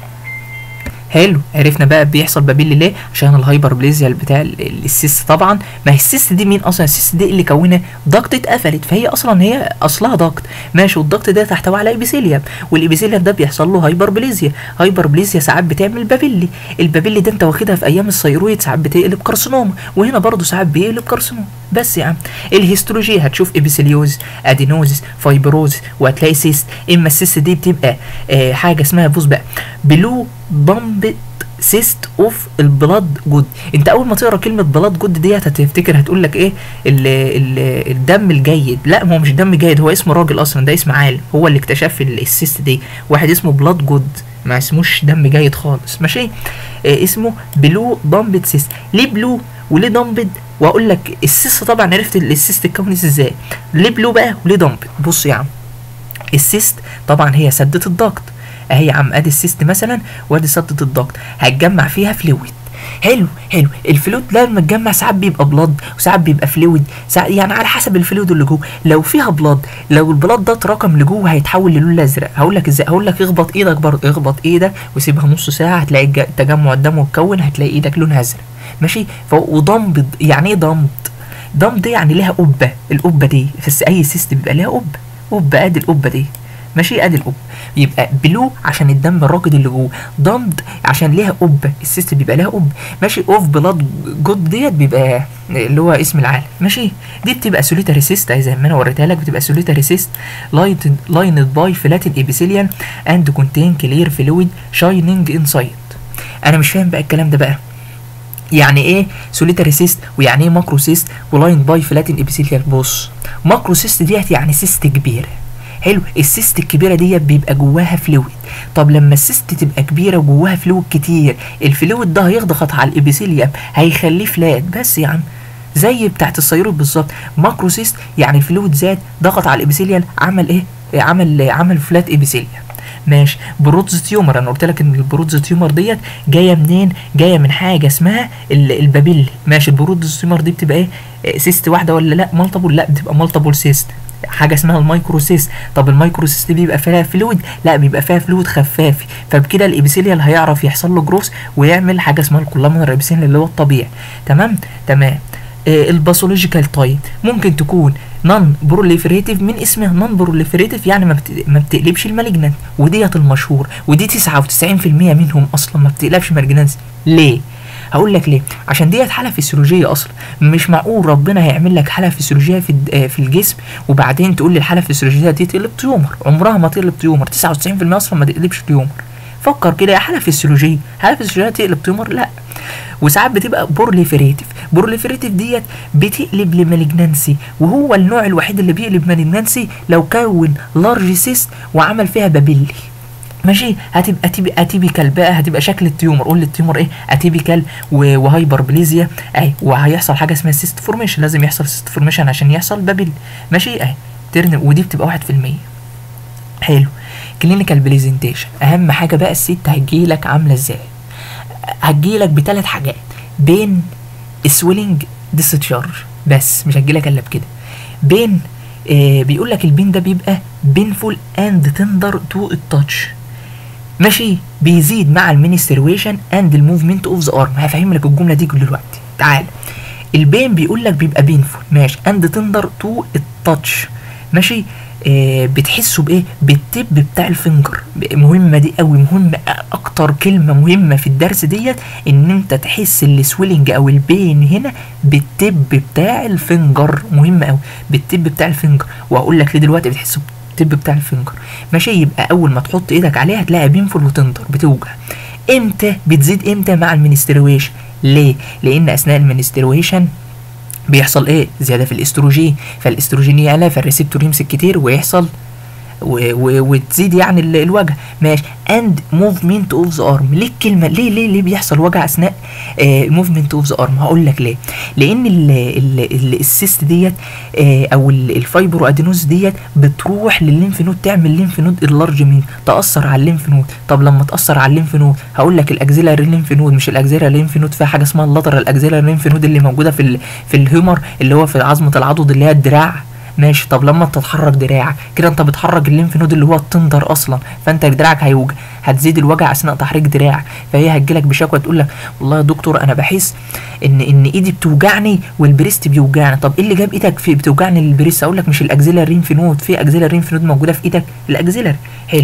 حلو عرفنا بقى بيحصل بابيلي ليه عشان الهايبربليزيا بتاع السيست طبعا ما هي السيست دي مين اصلا السيست دي اللي كونها ضغط اتقفلت فهي اصلا هي اصلها ضغط ماشي والضغط ده تحتوي على ابيثيليوم والابيثيليوم ده بيحصل له هايبربليزيا هايبربليزيا ساعات بتعمل بابيلي البابيلي ده انت واخدها في ايام الثيرويد ساعات بتقلب كارسينوما وهنا برضه ساعات بيقلب كارسينوما بس يا عم الهيستولوجي هتشوف ابيثيليوز ادينوزس فايبروز وهتلاقي سيست اما السيست دي بتبقى آه حاجه اسمها بص بقى بلو بامب سيست اوف البلاد جود انت اول ما تقرا كلمه بلاد جود ديت هتفتكر هتقول لك ايه ال ال الدم الجيد لا ما هو مش دم جيد هو اسم راجل اصلا ده اسم عالم هو اللي اكتشف السيست دي واحد اسمه بلاد جود ما اسموش دم جيد خالص ماشي آه اسمه بلو دامبد سيست ليه بلو وليه دامبد واقول لك السيست طبعا عرفت السيست اتكون ازاي ليه بلو بقى وليه دامبد بص يا عم السيست طبعا هي سدة الضغط اهي يا عم ادي السيست مثلا وادي سدة الضغط هتجمع فيها فلويد حلو حلو الفلويد لما اتجمع ساعات بيبقى بلاد وساعات بيبقى فلويد ساعات يعني على حسب الفلويد اللي جوه لو فيها بلاد لو البلاد ده اتراكم لجوه هيتحول للون الازرق هقول لك ازاي هقول لك اخبط ايدك برضه اخبط ايدك وسيبها نص ساعه هتلاقي التجمع الدم اتكون هتلاقي ايدك لونها ازرق ماشي وضمد يعني ايه ضمد ضمد يعني ليها قبه القبه دي في اي سيستم بيبقى ليها قبه قبه ادي القبه دي ماشي ادي القبه يبقى بلو عشان الدم الراكد اللي جوه ضمد عشان ليها قبه السيستم بيبقى ليها قبه ماشي اوف بلاد جود ديت بيبقى اللي هو اسم العالم ماشي دي بتبقى سوليتاري سيست زي ما انا وريتها لك بتبقى سوليتاري سيست لايند باي فلاتين ابيثيليان اند كونتين كلير فلويد شايننج انسايد انا مش فاهم بقى الكلام ده بقى يعني ايه سوليتاري سيست ويعني ايه ماكرو سيست ولاين باي فلاتين ابيثيليال بص ماكرو سيست ديت يعني سيست كبيره حلو السيست الكبيره دي بيبقى جواها فلويد طب لما السيست تبقى كبيره وجواها فلويد كتير الفلويد ده هيضغط على الابيثيليوم هيخليه فلات بس يا عم زي بتاعت السيروت بالظبط ماكروسيست يعني الفلويد زاد ضغط على الابيثيليال عمل ايه عمل عمل فلات ابيثيليوم ماشي بروتز تيومر انا قلت لك ان البروتز تيومر ديت جايه منين جايه من حاجه اسمها ال- البابيلي ماشي البروتز تيومر دي بتبقى ايه إيه، سيست واحده ولا لا مالتيبل لا بتبقى مالتيبل سيست حاجه اسمها المايكروسيست طب المايكروسيست دي بيبقى فيها فلويد لا بيبقى فيها فلويد خفافي فبكده الابيثيليال هيعرف يحصل له جروس ويعمل حاجه اسمها الكولامينر ابيثيليال اللي هو الطبيعي تمام تمام آه، الباثولوجيكال تايب ممكن تكون نون بروليفريتيف من اسمها نون بروليفريتيف يعني ما, بت... ما بتقلبش المالجنانت وديت المشهور ودي 99% منهم اصلا ما بتقلبش مالجنانت ليه هقول لك ليه عشان ديت حاله فسيولوجيه اصلا مش معقول ربنا هيعمل لك حاله فسيولوجيه في الد- آه، في الجسم وبعدين تقول لي الحاله الفسيولوجيه دي تقلب تيومر عمرها ما تقلب تيومر 99% اصلا ما تقلبش تيومر فكر كده يا حاله فسيولوجيه حاله فسيولوجيه تقلب تيومر لا وساعات بتبقى بورليفريتيف بورليفريتيف ديت بتقلب لمالجنانسي وهو النوع الوحيد اللي بيقلب مالجنانسي لو كون لارج سيست وعمل فيها بابيلي ماشي هتبقى تيبي اتيبيكال بقى هتبقى شكل التيومر قول لي التيومر ايه اتيبيكال و- وهايبربليزيا اهي وهيحصل حاجه اسمها سيست فورميشن لازم يحصل سيست فورميشن عشان يحصل بابيلي ماشي اهي ترن ودي بتبقى 1% حلو كلينيكال بريزنتيشن اهم حاجه بقى الست هتجيلك عامله ازاي هتجيلك بثلاث حاجات بين سويلنج ديسشارج بس مش هتجيلك الا بكده بين آه بيقول لك البين ده بيبقى بينفول اند تندر تو التاتش ماشي بيزيد مع المينسترويشن اند الموفمنت اوف ذا ارم هفهم لك الجمله دي دلوقتي تعال البين بيقول لك بيبقى بينفول ماشي اند تندر تو التاتش ماشي آه بتحسه بايه بالتب بتاع الفنجر مهمه دي قوي مهمه اكتر كلمه مهمه في الدرس ديت ان انت تحس السويلنج او البين هنا بالتب بتاع الفنجر مهم قوي بالتب بتاع الفنجر وهقول لك ليه دلوقتي بتحسه بالتب بتاع الفنجر ماشي يبقى اول ما تحط ايدك عليها هتلاقي بينفول وتندر بتوجع امتى بتزيد امتى مع المنسترويشن ليه لان اثناء المنسترويشن بيحصل ايه زياده في الاستروجين فالاستروجين يعلى فالريسبتور يمسك كتير ويحصل و و وتزيد يعني ال- الوجع ماشي اند موفمنت اوف ذا ارم ليه الكلمه ليه ليه ليه بيحصل وجع اثناء موفمنت اوف ذا ارم هقول لك ليه لان ال ال ال السيست ديت آه او ال- الفايبرو ادينوز ديت بتروح للليمف نود تعمل ليمف نود اللارجمنت تاثر على الليمف نود طب لما تاثر على الليمف نود هقول لك الاكزيلاري ليمف نود مش الاكزيلاري ليمف نود فيها حاجه اسمها اللاترال اكزيلاري ليمف نود اللي موجوده في ال في الهيومر اللي هو في عظمه العضد اللي هي الدراع ماشي طب لما انت تحرك دراعك كده انت بتحرك الليمف نود اللي هو التندر اصلا فانت دراعك هيوجع هتزيد الوجع اثناء تحريك دراعك فهي هتجيلك بشكوى تقول لك والله يا دكتور انا بحس ان ان ايدي بتوجعني والبريست بيوجعني طب ايه اللي جاب ايدك في بتوجعني البريست اقول لك مش الاكزيلاري ليمف نود في اكزيلاري ليمف نود موجوده في ايدك الاكزيلاري حلو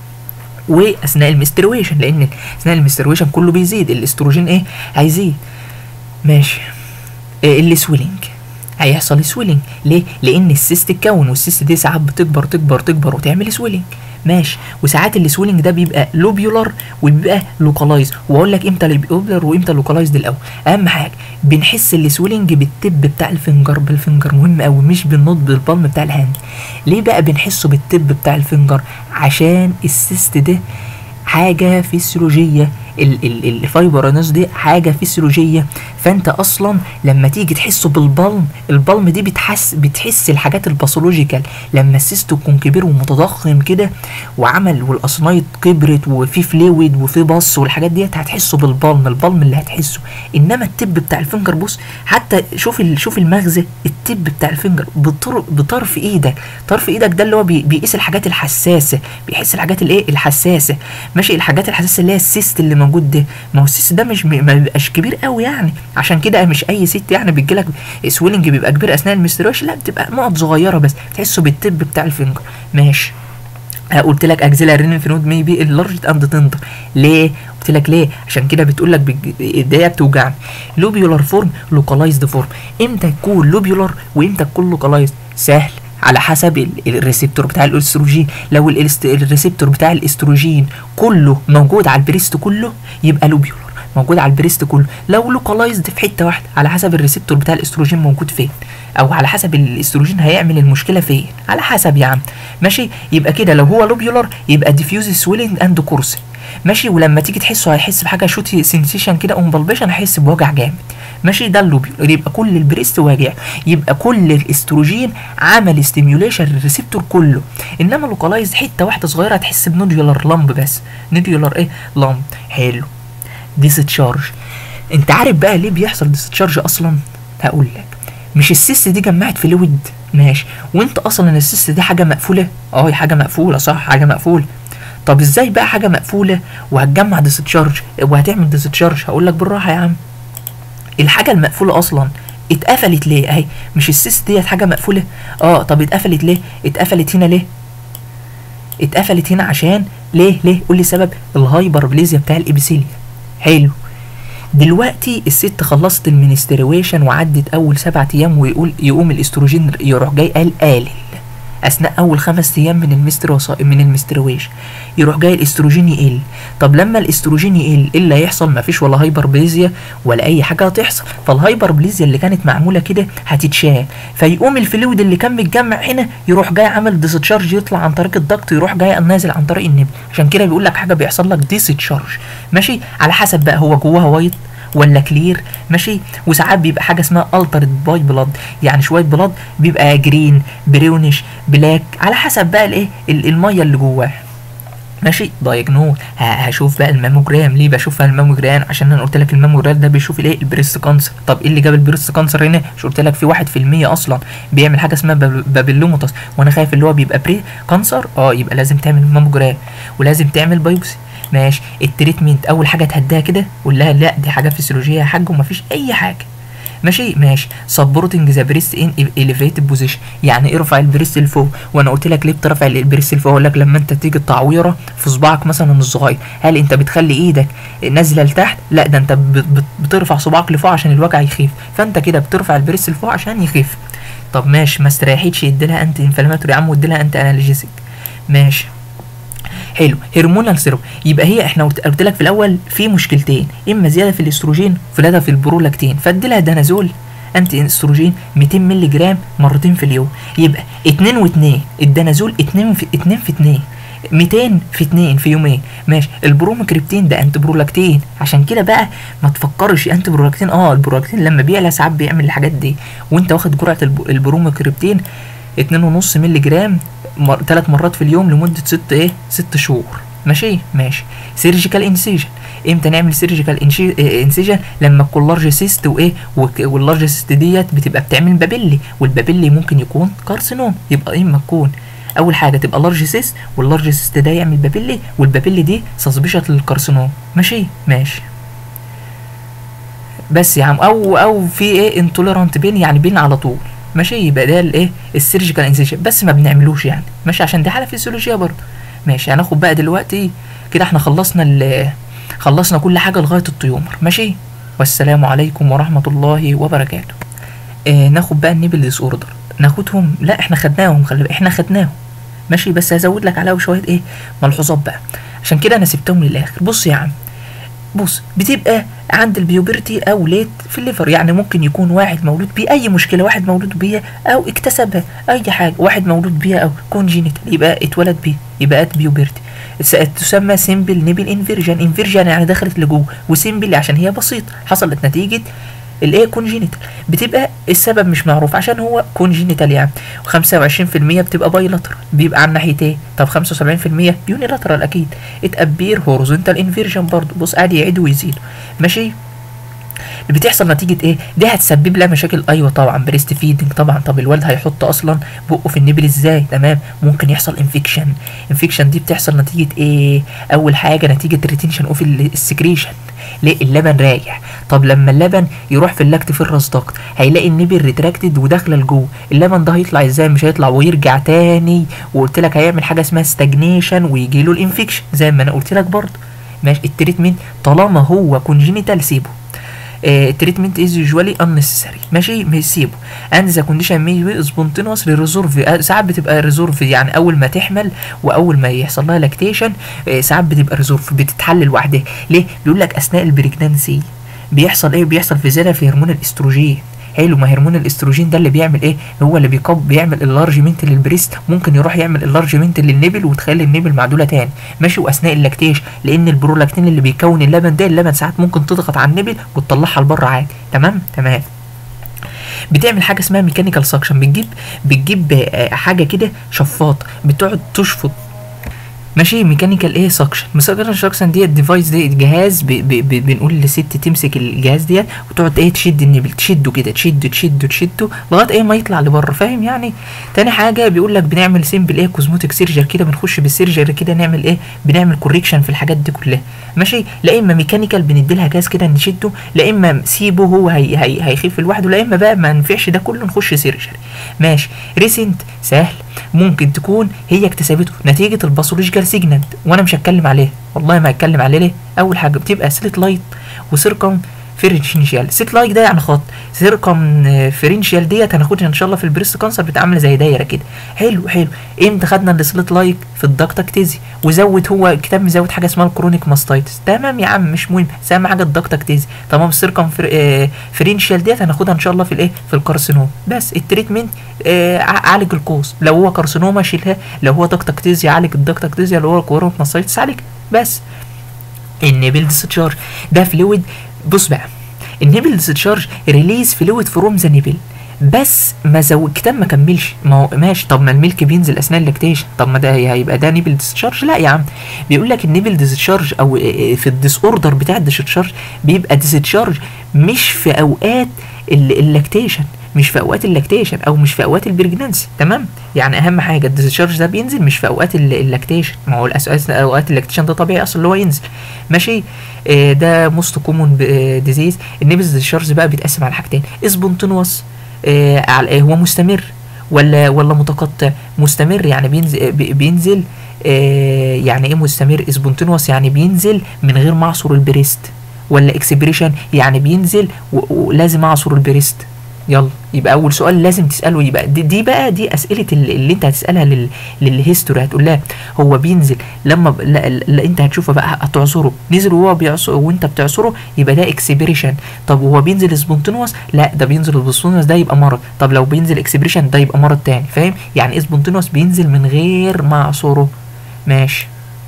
واثناء المسترويشن لان اثناء المسترويشن كله بيزيد الاستروجين ايه هيزيد ماشي إيه السويلنج هيحصل سويلنج ليه لان السيست اتكون والسيست دي ساعات بتكبر تكبر تكبر وتعمل سويلنج ماشي وساعات السويلنج ده بيبقى لوبيولار وبيبقى لوكالايز واقول لك امتى لوبيولار وامتى لوكالايز الاول اهم حاجه بنحس السويلنج بالتب بتاع الفنجر بالفنجر مهم قوي مش بالنط بالبالم بتاع الهاند ليه بقى بنحسه بالتب بتاع الفنجر عشان السيست ده حاجه فسيولوجيه ال- ال- الفايبرانوس دي حاجه فسيولوجيه فانت اصلا لما تيجي تحسه بالبلم البلم دي بتحس بتحس الحاجات الباثولوجيكال لما السيست يكون كبير ومتضخم كده وعمل والاسنايد كبرت وفي فلويد وفي بص والحاجات ديت هتحسه بالبلم البلم اللي هتحسه انما التب بتاع الفنجر بص حتى شوف ال- شوف المغزى التب بتاع الفنجر بطر بطرف ايدك طرف ايدك ده اللي هو بي- بيقيس الحاجات الحساسه بيحس الحاجات الايه الحساسه ماشي الحاجات الحساسه اللي هي السيست اللي موجود ده ما هو السيست ده مش ما بيبقاش كبير قوي يعني عشان كده مش اي ست يعني بتجيلك سويلنج بيبقى كبير اثناء المسترويشن لا بتبقى نقط صغيره بس تحسه بالتب بتاع الفنجر ماشي آه، قلت لك اكزيلاري لينف نود مي بي اللارج اند تندر ليه قلت لك ليه عشان كده بتقول لك بج- ايديا بتوجعني لوبيولار فورم لوكالايزد فورم امتى تكون لوبيولار وامتى تكون لوكالايزد سهل على حسب ال- الريسبتور بتاع الاستروجين لو الإست- الريسبتور بتاع الاستروجين كله موجود على البريست كله يبقى لوبيولار موجود على البريست كله لو لوكالايزد في حته واحده على حسب الريسبتور بتاع الاستروجين موجود فين او على حسب الاستروجين هيعمل المشكله فين على حسب يا عم ماشي يبقى كده لو هو لوبيولار يبقى ديفيوز سويلنج اند كورسي ماشي ولما تيجي تحسه هيحس بحاجه شوتي سنسيشن كده اون بالبيشن هيحس بوجع جامد ماشي ده اللوبيولار يبقى كل البريست واجع يبقى كل الاستروجين عمل ستيميوليشن للريسبتور كله انما لوكالايز حته واحده صغيره هتحس بنوديولار لامب بس نوديولار ايه لامب حلو ديستشارج انت عارف بقى ليه بيحصل ديستشارج اصلا هقول لك مش السيست دي جمعت فلويد ماشي وانت اصلا السيست دي حاجه مقفوله اه هي حاجه مقفوله صح حاجه مقفوله طب ازاي بقى حاجه مقفوله وهتجمع ديستشارج وهتعمل ديستشارج هقول لك بالراحه يا عم الحاجه المقفوله اصلا اتقفلت ليه اهي مش السيست ديت حاجه مقفوله اه طب اتقفلت ليه اتقفلت هنا ليه اتقفلت هنا عشان ليه ليه قول لي سبب الهايبربليزيا بتاع الابيثيليا حلو دلوقتي الست خلصت المنسترويشن وعدت اول سبعة ايام ويقول يقوم الاستروجين يروح جاي قال قالل اثناء اول خمس ايام من المستر من المسترويشن يروح جاي الاستروجين يقل طب لما الاستروجين يقل ايه اللي هيحصل مفيش ولا هايبربليزيا ولا اي حاجه هتحصل فالهايبربليزيا اللي كانت معموله كده هتتشال فيقوم الفلويد اللي كان متجمع هنا يروح جاي عامل ديستشارج يطلع عن طريق الضغط يروح جاي نازل عن طريق النبل عشان كده بيقول لك حاجه بيحصل لك ديستشارج ماشي على حسب بقى هو جواها وايت ولا كلير ماشي وساعات بيبقى حاجه اسمها الترد باي بلاد يعني شويه بلاد بيبقى جرين بريونش بلاك على حسب بقى الايه الميه اللي جواه ماشي دايجنوز هشوف بقى الماموجرام ليه بشوف الماموجرام عشان انا قلت لك الماموجرام ده بيشوف الايه البريست كانسر طب ايه اللي جاب البريست كانسر هنا مش قلت لك في واحد في المية اصلا بيعمل حاجه اسمها بابيلوموتاس وانا خايف اللي هو بيبقى بري كانسر اه يبقى لازم تعمل ماموجرام ولازم تعمل بايوبسي ماشي التريتمنت اول حاجه تهديها كده قول لها لا دي حاجه فسيولوجيه يا حاج ومفيش اي حاجه ماشي ماشي سبورتنج ذا بريست ان اليفيتد بوزيشن يعني ارفع البريست لفوق وانا قلت لك ليه بترفع البريست لفوق اقول لك لما انت تيجي التعويره في صباعك مثلا الصغير هل انت بتخلي ايدك نازله لتحت لا ده انت بترفع صباعك لفوق عشان الوجع يخف فانت كده بترفع البريست لفوق عشان يخف طب ماشي ما استريحتش اديلها انتي انفلاماتوري يا عم واديلها انتي انالجيزك ماشي حلو هرمونال سيروم يبقى هي احنا قلت لك في الاول في مشكلتين اما زياده في الاستروجين زياده في البرولاكتين فادي لها دانازول انتي استروجين 200 مللي جرام مرتين في اليوم يبقى 2 و2 الدانازول 2 في 2 في 2 200 في 2 في يومين ماشي البرومكريبتين ده انتي برولاكتين عشان كده بقى ما تفكرش انتي برولاكتين اه البرولاكتين لما بيعلى ساعات بيعمل الحاجات دي وانت واخد جرعه البرومكريبتين 2.5 مللي جرام مر... ثلاث مرات في اليوم لمده ست ايه ست شهور ماشي ماشي سيرجيكال انسيجن امتى نعمل سيرجيكال انسيجن لما تكون لارج سيست وايه واللارج سيست ديت بتبقى بتعمل بابيلي والبابيلي ممكن يكون كارسينوم يبقى اما تكون اول حاجه تبقى لارج سيست واللارج سيست ده يعمل بابيلي والبابيلي دي سسبشن للكارسينوم ماشي ماشي بس يا عم او او في ايه انتوليرانت بين يعني بين على طول ماشي يبقى ده الايه السيرجيكال انسيشن بس ما بنعملوش يعني ماشي عشان دي حاله فيسيولوجيه برضه ماشي هناخد بقى دلوقتي كده احنا خلصنا خلصنا كل حاجه لغايه التيومر ماشي والسلام عليكم ورحمه الله وبركاته اه ناخد بقى النيبل ديس اوردر ناخدهم لا احنا خدناهم خلي احنا خدناهم ماشي بس هزود لك عليهم شويه ايه ملحوظات بقى عشان كده انا سبتهم للاخر بص يا عم بص بتبقى عند البيوبرتي او ليت في الليفر يعني ممكن يكون واحد مولود بيه اي مشكله واحد مولود بيها او اكتسبها اي حاجه واحد مولود بيها او كونجينيتال يبقى اتولد بيه يبقى ات بيوبرتي تسمى سيمبل نيبل انفيرجن انفيرجن يعني دخلت لجوه وسيمبل عشان هي بسيط حصلت نتيجه الايه كونجينيتال بتبقى السبب مش معروف عشان هو كونجينيتال يعني 25% بتبقى بايلاترال بيبقى على ناحيتين طب 75% يونيلاترال اكيد اتابير هورزونتال انفيرجن برضه بص قاعد يعيد ويزيد ماشي اللي بتحصل نتيجه ايه دي هتسبب لها مشاكل ايوه طبعا بريست فيدنج طبعا طب الولد هيحط اصلا بقه في النبل ازاي تمام ممكن يحصل انفكشن انفكشن دي بتحصل نتيجه ايه اول حاجه نتيجه ريتنشن اوف السكريشن ليه اللبن راجع طب لما اللبن يروح في اللاكت في الرصدقت هيلاقي النبل ريتراكتد وداخله لجوه اللبن ده هيطلع ازاي مش هيطلع ويرجع تاني وقلت لك هيعمل حاجه اسمها ستاجنيشن ويجي له الانفكشن زي ما انا قلت لك برضه ماشي التريتمنت طالما هو كونجينيتال سيبه تريتمنت از يوجوالي unnecessary ماشي بيسيبه اند ذا كونديشن مي بي سبونتينوس ريزورف ساعات بتبقى ريزورف يعني اول ما تحمل واول ما يحصل لها لاكتيشن ساعات بتبقى ريزورف بتتحل لوحدها ليه بيقول لك اثناء البريجنانسي بيحصل ايه بيحصل في زياده في هرمون الاستروجين حلو ما هرمون الاستروجين ده اللي بيعمل ايه هو اللي بيقب بيعمل اللارجمنت للبريست ممكن يروح يعمل اللارجمنت للنبل وتخلي النبل معدوله تاني ماشي واثناء اللاكتيش لان البرولاكتين اللي بيكون اللبن ده اللبن ساعات ممكن تضغط على النبل وتطلعها لبره عادي تمام تمام بتعمل حاجه اسمها ميكانيكال سكشن بتجيب بتجيب آه، حاجه كده شفاط بتقعد تشفط ماشي ميكانيكال ايه سكشن ميكانيكال سكشن ديت ديفايس دي جهاز ب ب ب بنقول للست تمسك الجهاز ديت وتقعد ايه تشد النبل تشده كده تشده تشده تشده لغايه ايه ما يطلع لبره فاهم يعني تاني حاجه بيقول لك بنعمل سيمبل ايه كوزموتيك سيرجر كده بنخش بالسيرجر كده نعمل ايه بنعمل كوريكشن في الحاجات دي كلها ماشي لا اما ميكانيكال بندي لها جهاز كده نشده لا اما سيبه هو هي هي هيخف لوحده لا اما بقى ما نفعش ده كله نخش سيرجر ماشي ريسنت سهل ممكن تكون هي اكتسبته نتيجه الباثولوجيكال سيجنال وانا مش هتكلم عليه والله ما هتكلم عليه ليه اول حاجه بتبقى سليت لايت وسيركم فرنشيال سيت لايك ده يعني خط سيركم فرنشيال ديت هناخدها ان شاء الله في البريست كانسر بتعمل زي دايره كده حلو حلو امتى خدنا السليت لايك في الدكتاكتيزي وزود هو الكتاب مزود حاجه اسمها الكرونيك ماستايتس تمام يا عم مش مهم بس اهم حاجه الدكتاكتيزي تمام السيركم فرنشيال ديت هناخدها ان شاء الله في الايه في الكارسينوم بس التريتمنت آه ع- عالج الكوز لو هو كارسينوما شيلها لو هو دكتاكتيزي عالج الدكتاكتيزيا لو هو كرونيك ماستايتس عالج بس النيبل ديسشارج ده فلويد بص بقى النيبل ديسشارج ريليز فلويد فروم ذا نيبل بس ما زو الكتاب ما كملش ما هو ماشي طب ما الميلك بينزل اثناء اللاكتيشن طب ما ده هيبقى ده نيبل ديسشارج لا يا عم بيقول لك النيبل ديسشارج او في الديس اوردر بتاع الديسشارج بيبقى ديسشارج مش في اوقات ال- اللاكتيشن مش في اوقات اللاكتيشن او مش في اوقات البرجنانسي تمام يعني اهم حاجه الديسشارج ده بينزل مش في اوقات ال- اللاكتيشن ما هو الأس- اوقات اللاكتيشن ده طبيعي اصلا اللي هو ينزل ماشي آه، ده موست كومون ديزيز النيبل ديسشارج بقى بيتقسم على حاجتين سبونتينوس هو مستمر ولا ولا متقطع مستمر يعني بينزل بي- بينزل آه، يعني ايه مستمر سبونتينوس يعني بينزل من غير ما اعصر البريست ولا اكسبريشن يعني بينزل و- ولازم اعصر البريست يلا يبقى اول سؤال لازم تساله يبقى دي, دي بقى دي اسئله ال- اللي انت هتسالها لل للهيستوري هتقول لها هو بينزل لما ب... لا, لا انت هتشوفه بقى هتعصره نزل وهو بيعصر وانت بتعصره يبقى ده اكسبريشن طب وهو بينزل سبونتينوس لا ده بينزل سبونتينوس ده يبقى مرض طب لو بينزل اكسبريشن ده يبقى مرض تاني فاهم يعني سبونتينوس بينزل من غير ما اعصره ماشي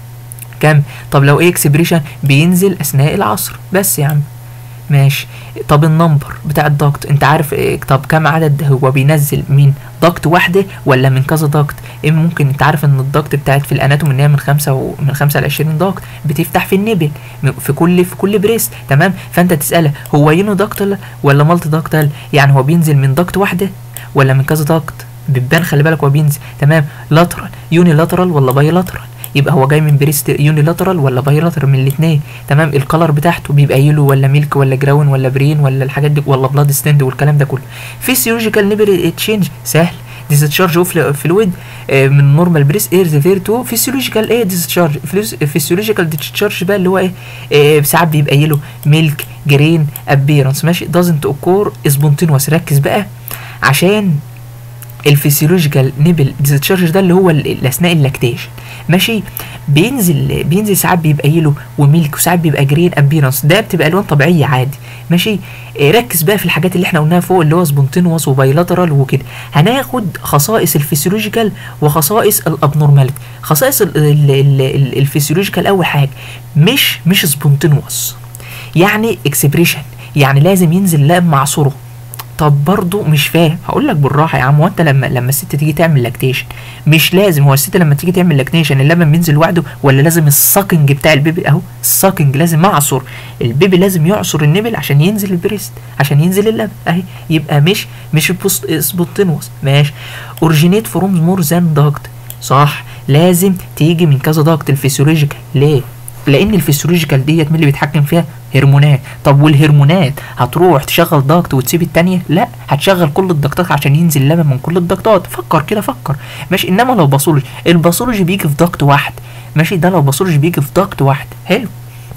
كم طب لو ايه اكسبريشن بينزل اثناء العصر بس يا عم ماشي طب النمبر بتاع الضغط انت عارف إيه طب كم عدد هو بينزل من ضغط واحده ولا من كذا ضغط ايه ممكن انت عارف ان الضغط بتاعت في الاناتوم ان هي من خمسة و... من خمسة ل 20 ضغط بتفتح في النبل م- في كل في كل بريست تمام فانت تسالها هو يونو ضغط ولا مالتي ضغط يعني هو بينزل من ضغط واحده ولا من كذا ضغط بتبان خلي بالك هو بينزل تمام لاترال يوني لاترال ولا باي لاترال يبقى هو جاي من بريست يونيلاترال ولا بايلاترال من الاثنين تمام الكلر بتاعته بيبقى يلو ولا ميلك ولا جراون ولا برين ولا الحاجات دي ولا بلاد ستاند والكلام ده كله فيسيولوجيكال نيبل تشينج سهل ديسشارج اوف فلويد من نورمال بريس اير ريفير تو فيسيولوجيكال ايه ديسشارج فيسيولوجيكال ديسشارج بقى اللي هو ايه آه، ساعات بيبقى يلو ميلك جرين ابيرنس ماشي دازنت اوكور سبونتينوس ركز بقى عشان الفسيولوجيكال نيبل ديسشارج ده اللي هو ال- ال- اثناء اللاكتيشن ماشي بينزل بينزل ساعات بيبقى يلو وميلك وساعات بيبقى جرين ابيرنس ده بتبقى الوان طبيعيه عادي ماشي آه، ركز بقى في الحاجات اللي احنا قلناها فوق اللي هو سبونتينوس وبايلاترال وكده هناخد خصائص الفسيولوجيكال وخصائص الابنورماليتي خصائص ال- ال- ال- ال- الفسيولوجيكال اول حاجه مش مش سبونتينوس يعني اكسبريشن يعني لازم ينزل لاب معصره طب برضه مش فاهم هقول لك بالراحه يا عم هو انت لما لما الست تيجي تعمل لاكتيشن مش لازم هو الست لما تيجي تعمل لاكتيشن اللبن بينزل لوحده ولا لازم الساكنج بتاع البيبي اهو الساكنج لازم اعصر البيبي لازم يعصر النبل عشان ينزل البريست عشان ينزل اللبن اهي يبقى مش مش بوست سبوتينوس ماشي اوريجينيت فروم مور ذان داكت صح لازم تيجي من كذا ضغط الفسيولوجيكال ليه لان الفسيولوجيكال ديت مين اللي بيتحكم فيها هرمونات طب والهرمونات هتروح تشغل ضغط وتسيب التانية لا هتشغل كل الضغطات عشان ينزل اللبن من كل الضغطات فكر كده فكر ماشي انما لو باثولوجي الباثولوجي بيجي في ضغط واحد ماشي ده لو باثولوجي بيجي في ضغط واحد حلو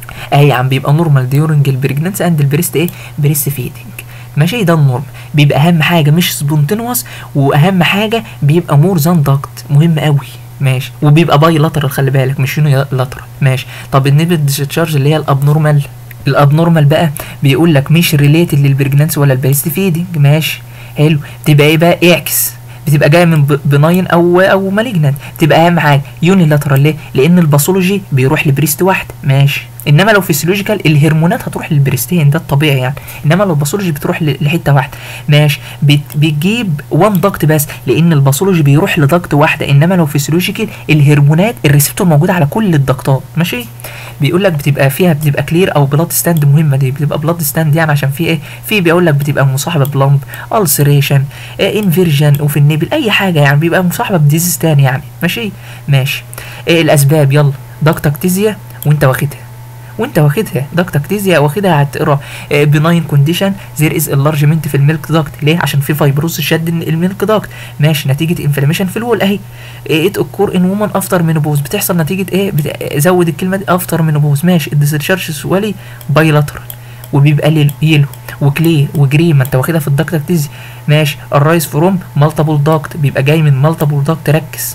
اهي يا عم بيبقى نورمال ديورنج البريجنانس اند البريست ايه بريست فيدنج ماشي ده النورم بيبقى اهم حاجه مش سبونتينوس واهم حاجه بيبقى مور ذان داكت مهم قوي ماشي وبيبقى باي لاترال خلي بالك مش يوني لاترال ماشي طب النيبل ديسشارج اللي هي الابنورمال الابنورمال بقى بيقول لك مش ريليتد للبريجنانس ولا البريست فيدنج ماشي حلو تبقى ايه بقى اعكس بتبقى جايه من بناين او او مالجنانت تبقى اهم حاجه يوني لاترال ليه لان الباثولوجي بيروح لبريست واحد ماشي انما لو فيسيولوجيكال الهرمونات هتروح للبريستين ده الطبيعي يعني انما لو الباثولوجي بتروح ل- لحته واحده ماشي بت بتجيب وان دكت بس لان الباثولوجي بيروح لدكت واحده انما لو فيسيولوجيكال الهرمونات الريسبتور موجود على كل الدكتات ماشي بيقول لك بتبقى فيها بتبقى كلير او بلاد ستاند مهمه دي بتبقى بلاد ستاند يعني عشان في ايه في بيقول لك بتبقى مصاحبه بلمب السريشن انفيرجن وفي النبل اي حاجه يعني بيبقى مصاحبه بديزيز تاني يعني ماشي ماشي إيه الاسباب يلا دكتكتيزيا وانت واخدها وانت واخدها دكتكتيزيا واخدها هتقرا بناين كونديشن زير از انلارجمنت في الميلك داكت ليه عشان في فايبروز شد الميلك داكت ماشي نتيجه انفلاميشن في الول اهي ات اوكور ان وومن افتر مينوبوز بتحصل نتيجه ايه بت... زود الكلمه دي افتر مينوبوز ماشي الديسشارج سوالي بايلاترال وبيبقى ليل يلو وكلي وجري ما انت واخدها في الدكتكتيزيا ماشي الرايس فروم مالتيبل داكت بيبقى جاي من مالتيبل داكت ركز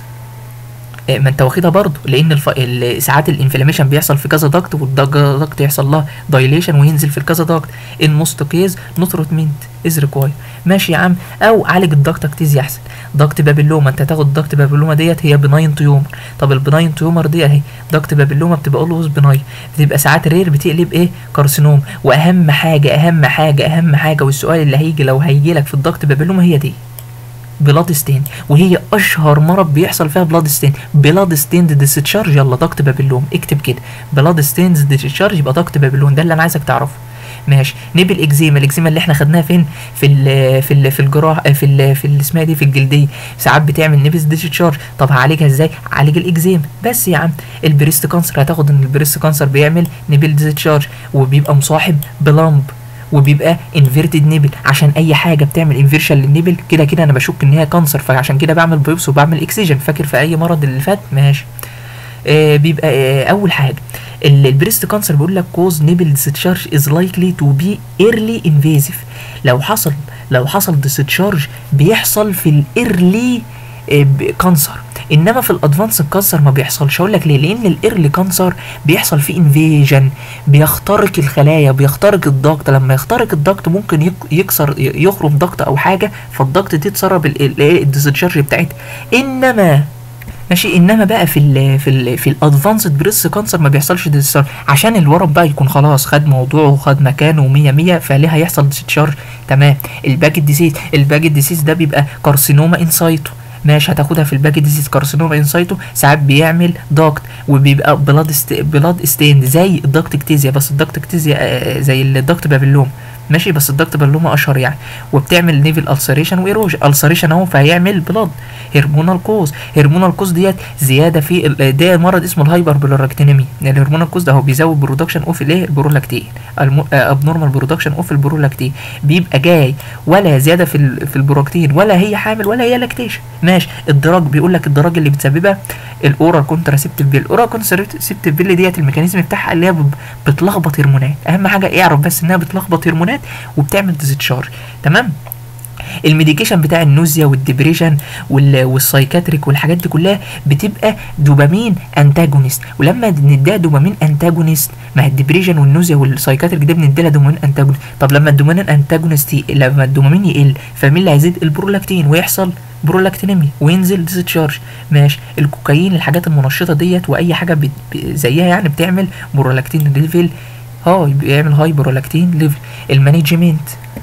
إيه، ما انت واخدها برضه لان الف... ال- ساعات الانفلاميشن بيحصل في كذا داكت والداكت يحصل لها دايليشن وينزل في الكذا داكت ان موست كيز نوتروتمنت از ريكواير ماشي يا عم او عالج الداكتكتيزيا احسن داكت بابيلوما انت هتاخد داكت بابيلوما ديت هي بناين تيومر طب البناين تيومر دي اهي داكت بابيلوما بتبقى اولوز بناين بتبقى ساعات رير بتقلب ايه كارسينوم واهم حاجه اهم حاجه اهم حاجه والسؤال اللي هيجي لو هيجي لك في الداكت بابيلوما هي دي بلاد ستين وهي اشهر مرض بيحصل فيها بلاد ستين بلاد ستين ديسشارج يلا ضغط بابلون اكتب كده بلاد ستين ديسشارج يبقى ضغط بابلون ده اللي انا عايزك تعرفه ماشي نبل اكزيما الاكزيما اللي احنا خدناها فين في ال في ال في الجراح في ال في ال اسمها دي في الجلديه ساعات بتعمل نبس ديسشارج طب هعالجها ازاي عالج الاكزيما بس يا عم البريست كانسر هتاخد ان البريست كانسر بيعمل نبل ديسشارج وبيبقى مصاحب بلامب وبيبقى انفيرتد نيبل عشان اي حاجه بتعمل انفيرشن للنيبل كده كده انا بشك ان هي كانسر فعشان كده بعمل بايوبسي وبعمل اكسجين فاكر في اي مرض اللي فات ماشي آه بيبقى آه اول حاجه ال- البريست كانسر بيقول لك كوز نيبل ديسشارج از لايكلي تو بي ايرلي انفيزيف لو حصل لو حصل ديسشارج بيحصل في الايرلي كانسر انما في الادفانس كانسر ما بيحصلش اقول لك ليه لان الايرلي كانسر بيحصل فيه انفيجن بيخترق الخلايا بيخترق الضغط لما يخترق الضغط ممكن يك- يكسر ي- يخرم ضغط او حاجه فالضغط دي تسرب ال- ال- إيه الديسشارج بتاعتها انما ماشي انما بقى في ال في ال في الادفانسد بريس كانسر ما بيحصلش ديسشارج عشان الورم بقى يكون خلاص خد موضوعه وخد مكانه 100 100 فليه هيحصل ديسشارج تمام الباك ديسيز الباك ديسيز ده بيبقى كارسينوما انسايتو ماشي هتاخدها في الباك ديزيز كارسينوما انسايتو ساعات بيعمل داكت وبيبقى بلاد است... بلاد ستيند زي الدكت اكتيزيا بس الدكت اكتيزيا آه، زي الدكت بابلوم ماشي بس الدكت بابلوما اشهر يعني وبتعمل نيفل السريشن وايروجن السريشن اهو فهيعمل بلاد هرمونال كوز هرمونال كوز ديت زياده في ال- ده مرض اسمه الهايبر بلوراكتينيمي الهرمونال كوز ده هو بيزود برودكشن اوف الايه البرولاكتين ابنورمال برودكشن اوف البرولاكتين بيبقى جاي ولا زياده في ال- في البرولاكتين ولا هي حامل ولا هي لاكتيشن ماشي الدراج بيقول لك الدراج اللي بتسببها الاورال كونتراسيبتيف بيل الاورال كونتراسيبتيف بيل ديت الميكانيزم بتاعها اللي هي بب- بتلخبط هرمونات اهم حاجه اعرف بس انها بتلخبط هرمونات وبتعمل ديزتشارج تمام الميديكيشن بتاع النوزيا والدبريشن وال- والسايكاتريك والحاجات دي كلها بتبقى دوبامين انتاجونست ولما نديها دوبامين انتاجونست ما هي الدبريشن والنوزيا والسايكاتريك ده بنديلها دوبامين انتاجونست طب لما الدوبامين انتاجونست ي- لما الدوبامين يقل فمين اللي هيزيد البرولاكتين ويحصل برولاكتينيمي وينزل ديسشارج ماشي الكوكايين الحاجات المنشطه ديت واي حاجه بت... ب- زيها يعني بتعمل برولاكتين ليفل هاي بيعمل هاي برولاكتين ليفل المانجمنت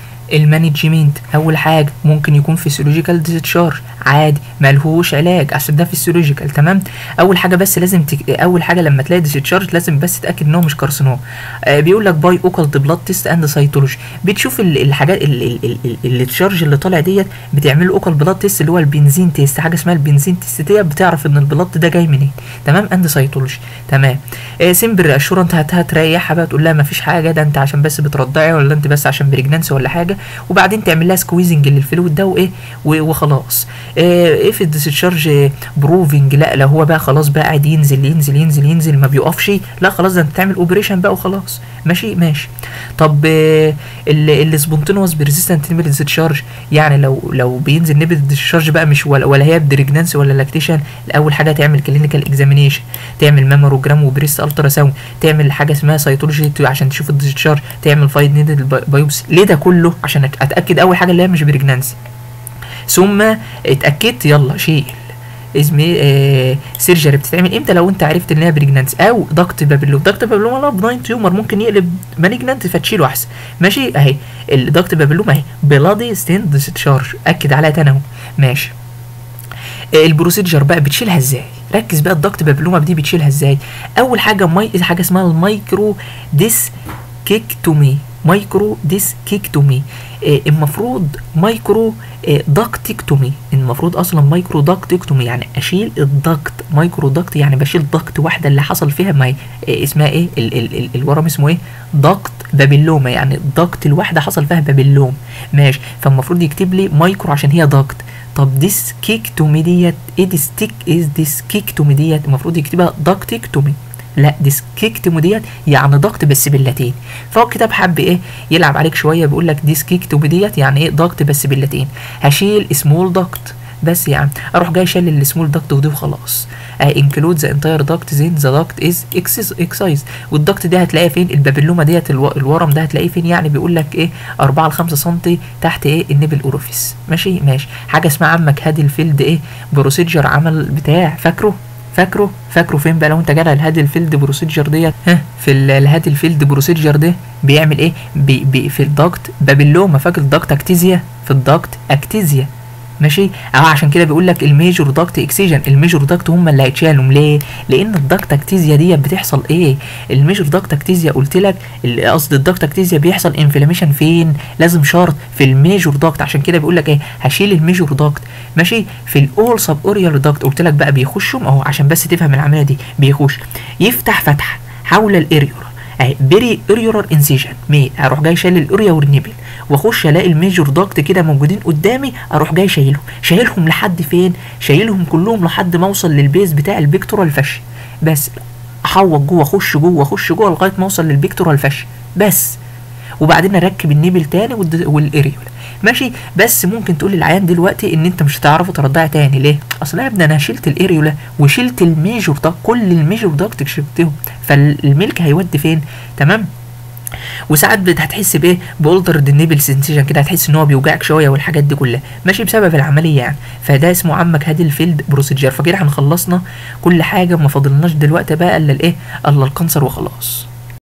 المانجمنت اول حاجه ممكن يكون فيسيولوجيكال ديسشارج عادي ملهوش علاج عشان ده فيسيولوجيكال تمام اول حاجه بس لازم تك... اول حاجه لما تلاقي ديسشارج لازم بس تتاكد ان هو مش كارسينوم آه بيقول لك باي اوكالت بلاد تيست اند سيتولوجي بتشوف ال- الحاجات ال- ال- ال- ال- التشارج اللي طالع ديت بتعمل اوكال بلاد تيست اللي هو البنزين تيست حاجه اسمها البنزين تيست ديت بتعرف ان البلاد ده جاي منين تمام اند سيتولوجي تمام آه سيمبل اشورنت هت هتريحها بقى تقول لها ما فيش حاجه ده انت عشان بس بترضعي ولا انت بس عشان بريجنانسي ولا حاجه وبعدين تعمل لها سكويزنج للفلويد ده وايه و- وخلاص اف الديسشارج بروفنج لا لو هو بقى خلاص بقى قاعد ينزل ينزل ينزل ينزل ما بيقفش لا خلاص ده انت تعمل اوبريشن بقى وخلاص ماشي ماشي طب السبونتينوس بريزيستنت نيبل ديسشارج يعني لو لو بينزل نيبل ديسشارج بقى مش ولا, ولا هي بريجنانسي ولا لاكتيشن اول حاجه تعمل كلينيكال اكزامينيشن تعمل ماموجرام وبريست الترا ساوند تعمل حاجه اسمها سيتولوجي عشان تشوف الديسشارج تعمل فايد نيدل بايوبسي ليه ده كله عشان اتاكد اول حاجه اللي هي مش بريجنانسي ثم اتاكدت يلا شيل اسمه آه سيرجري بتتعمل امتى لو انت عرفت ان هي بريجنانس او ضغط بابلوم ضغط بابلوم لا بناين تيومر ممكن يقلب مالجنانت فتشيله احسن ماشي اهي الضغط بابلوم اهي بلادي ستيند ديسشارج اكد عليها تاني اهو ماشي آه البروسيجر بقى بتشيلها ازاي ركز بقى الضغط بابلوما دي بتشيلها ازاي اول حاجه ماي حاجه اسمها المايكرو ديس كيكتومي مايكرو ديسكيكتومي آه المفروض مايكرو آه داكتكتومي المفروض اصلا مايكرو داكتكتومي يعني اشيل الضغط مايكرو ضغط يعني بشيل ضغط واحده اللي حصل فيها ما آه اسمها ايه ال ال ال الورم اسمه ايه ضغط بابلوما يعني الضغط الواحده حصل فيها بابلوم ماشي فالمفروض يكتب لي مايكرو عشان هي ضغط طب ديسكيكتومي ديت ايه ديستيك از ديسكيكتومي ديت المفروض يكتبها داكتكتومي لا ديسكيكتومي ديت يعني ضغط بس باللاتين فهو الكتاب حب ايه يلعب عليك شويه بيقول لك ديسكيكتومي ديت يعني ايه ضغط بس باللاتين هشيل سمول ضغط بس يعني اروح جاي شايل السمول داكت ودي وخلاص انكلود ذا انتاير داكت زين ذا داكت از اكسايز والداكت ده هتلاقيه فين البابلومه ديت الو... الورم ده هتلاقيه فين يعني بيقول لك ايه 4 ل 5 سم تحت ايه النبل اوروفيس ماشي ماشي حاجه اسمها عمك هادي الفيلد ايه بروسيجر عمل بتاع فاكره فاكره فاكره فين بقى لو انت جدع الهادي الفيلد بروسيجر ديت ها في الهادي الفيلد بروسيجر ده بيعمل ايه بي بي في الضغط بابلوما فاكر الضغط اكتيزيا في الضغط اكتيزيا ماشي اه عشان كده بيقول لك الميجور داكت اكسجن الميجور داكت هم اللي هيتشالوا ليه لان الداكت اكتيزيا ديت بتحصل ايه الميجور داكت اكتيزيا قلت لك قصد الداكت اكتيزيا بيحصل انفلاميشن فين لازم شرط في الميجور داكت عشان كده بيقول لك ايه هشيل الميجور داكت ماشي في الاول سب اوريال داكت قلت لك بقى بيخشوا اهو عشان بس تفهم العمليه دي بيخش يفتح فتحه حول الاريور اهي بيري اريورال انسيجن مي اروح جاي شايل الاريا والنبل واخش الاقي الميجور داكت كده موجودين قدامي اروح جاي شايلهم شايلهم لحد فين شايلهم كلهم لحد ما اوصل للبيز بتاع البيكتورال فش بس احوط جوه اخش جوه اخش جوه لغايه ما اوصل للبيكتورال فش بس وبعدين اركب النبل تاني والاريول ماشي بس ممكن تقول للعيان دلوقتي ان انت مش هتعرفه ترضعي تاني ليه اصل يا ابني انا شلت الاريولا وشلت الميجور ده كل الميجور داكت شلتهم فالملك هيودي فين تمام وساعات هتحس بايه بولدر النيبل سنسيشن كده هتحس ان هو بيوجعك شويه والحاجات دي كلها ماشي بسبب العمليه يعني فده اسمه عمك هادي الفيلد بروسيجر فكده احنا خلصنا كل حاجه ما فاضلناش دلوقتي بقى الا الايه الا الكانسر وخلاص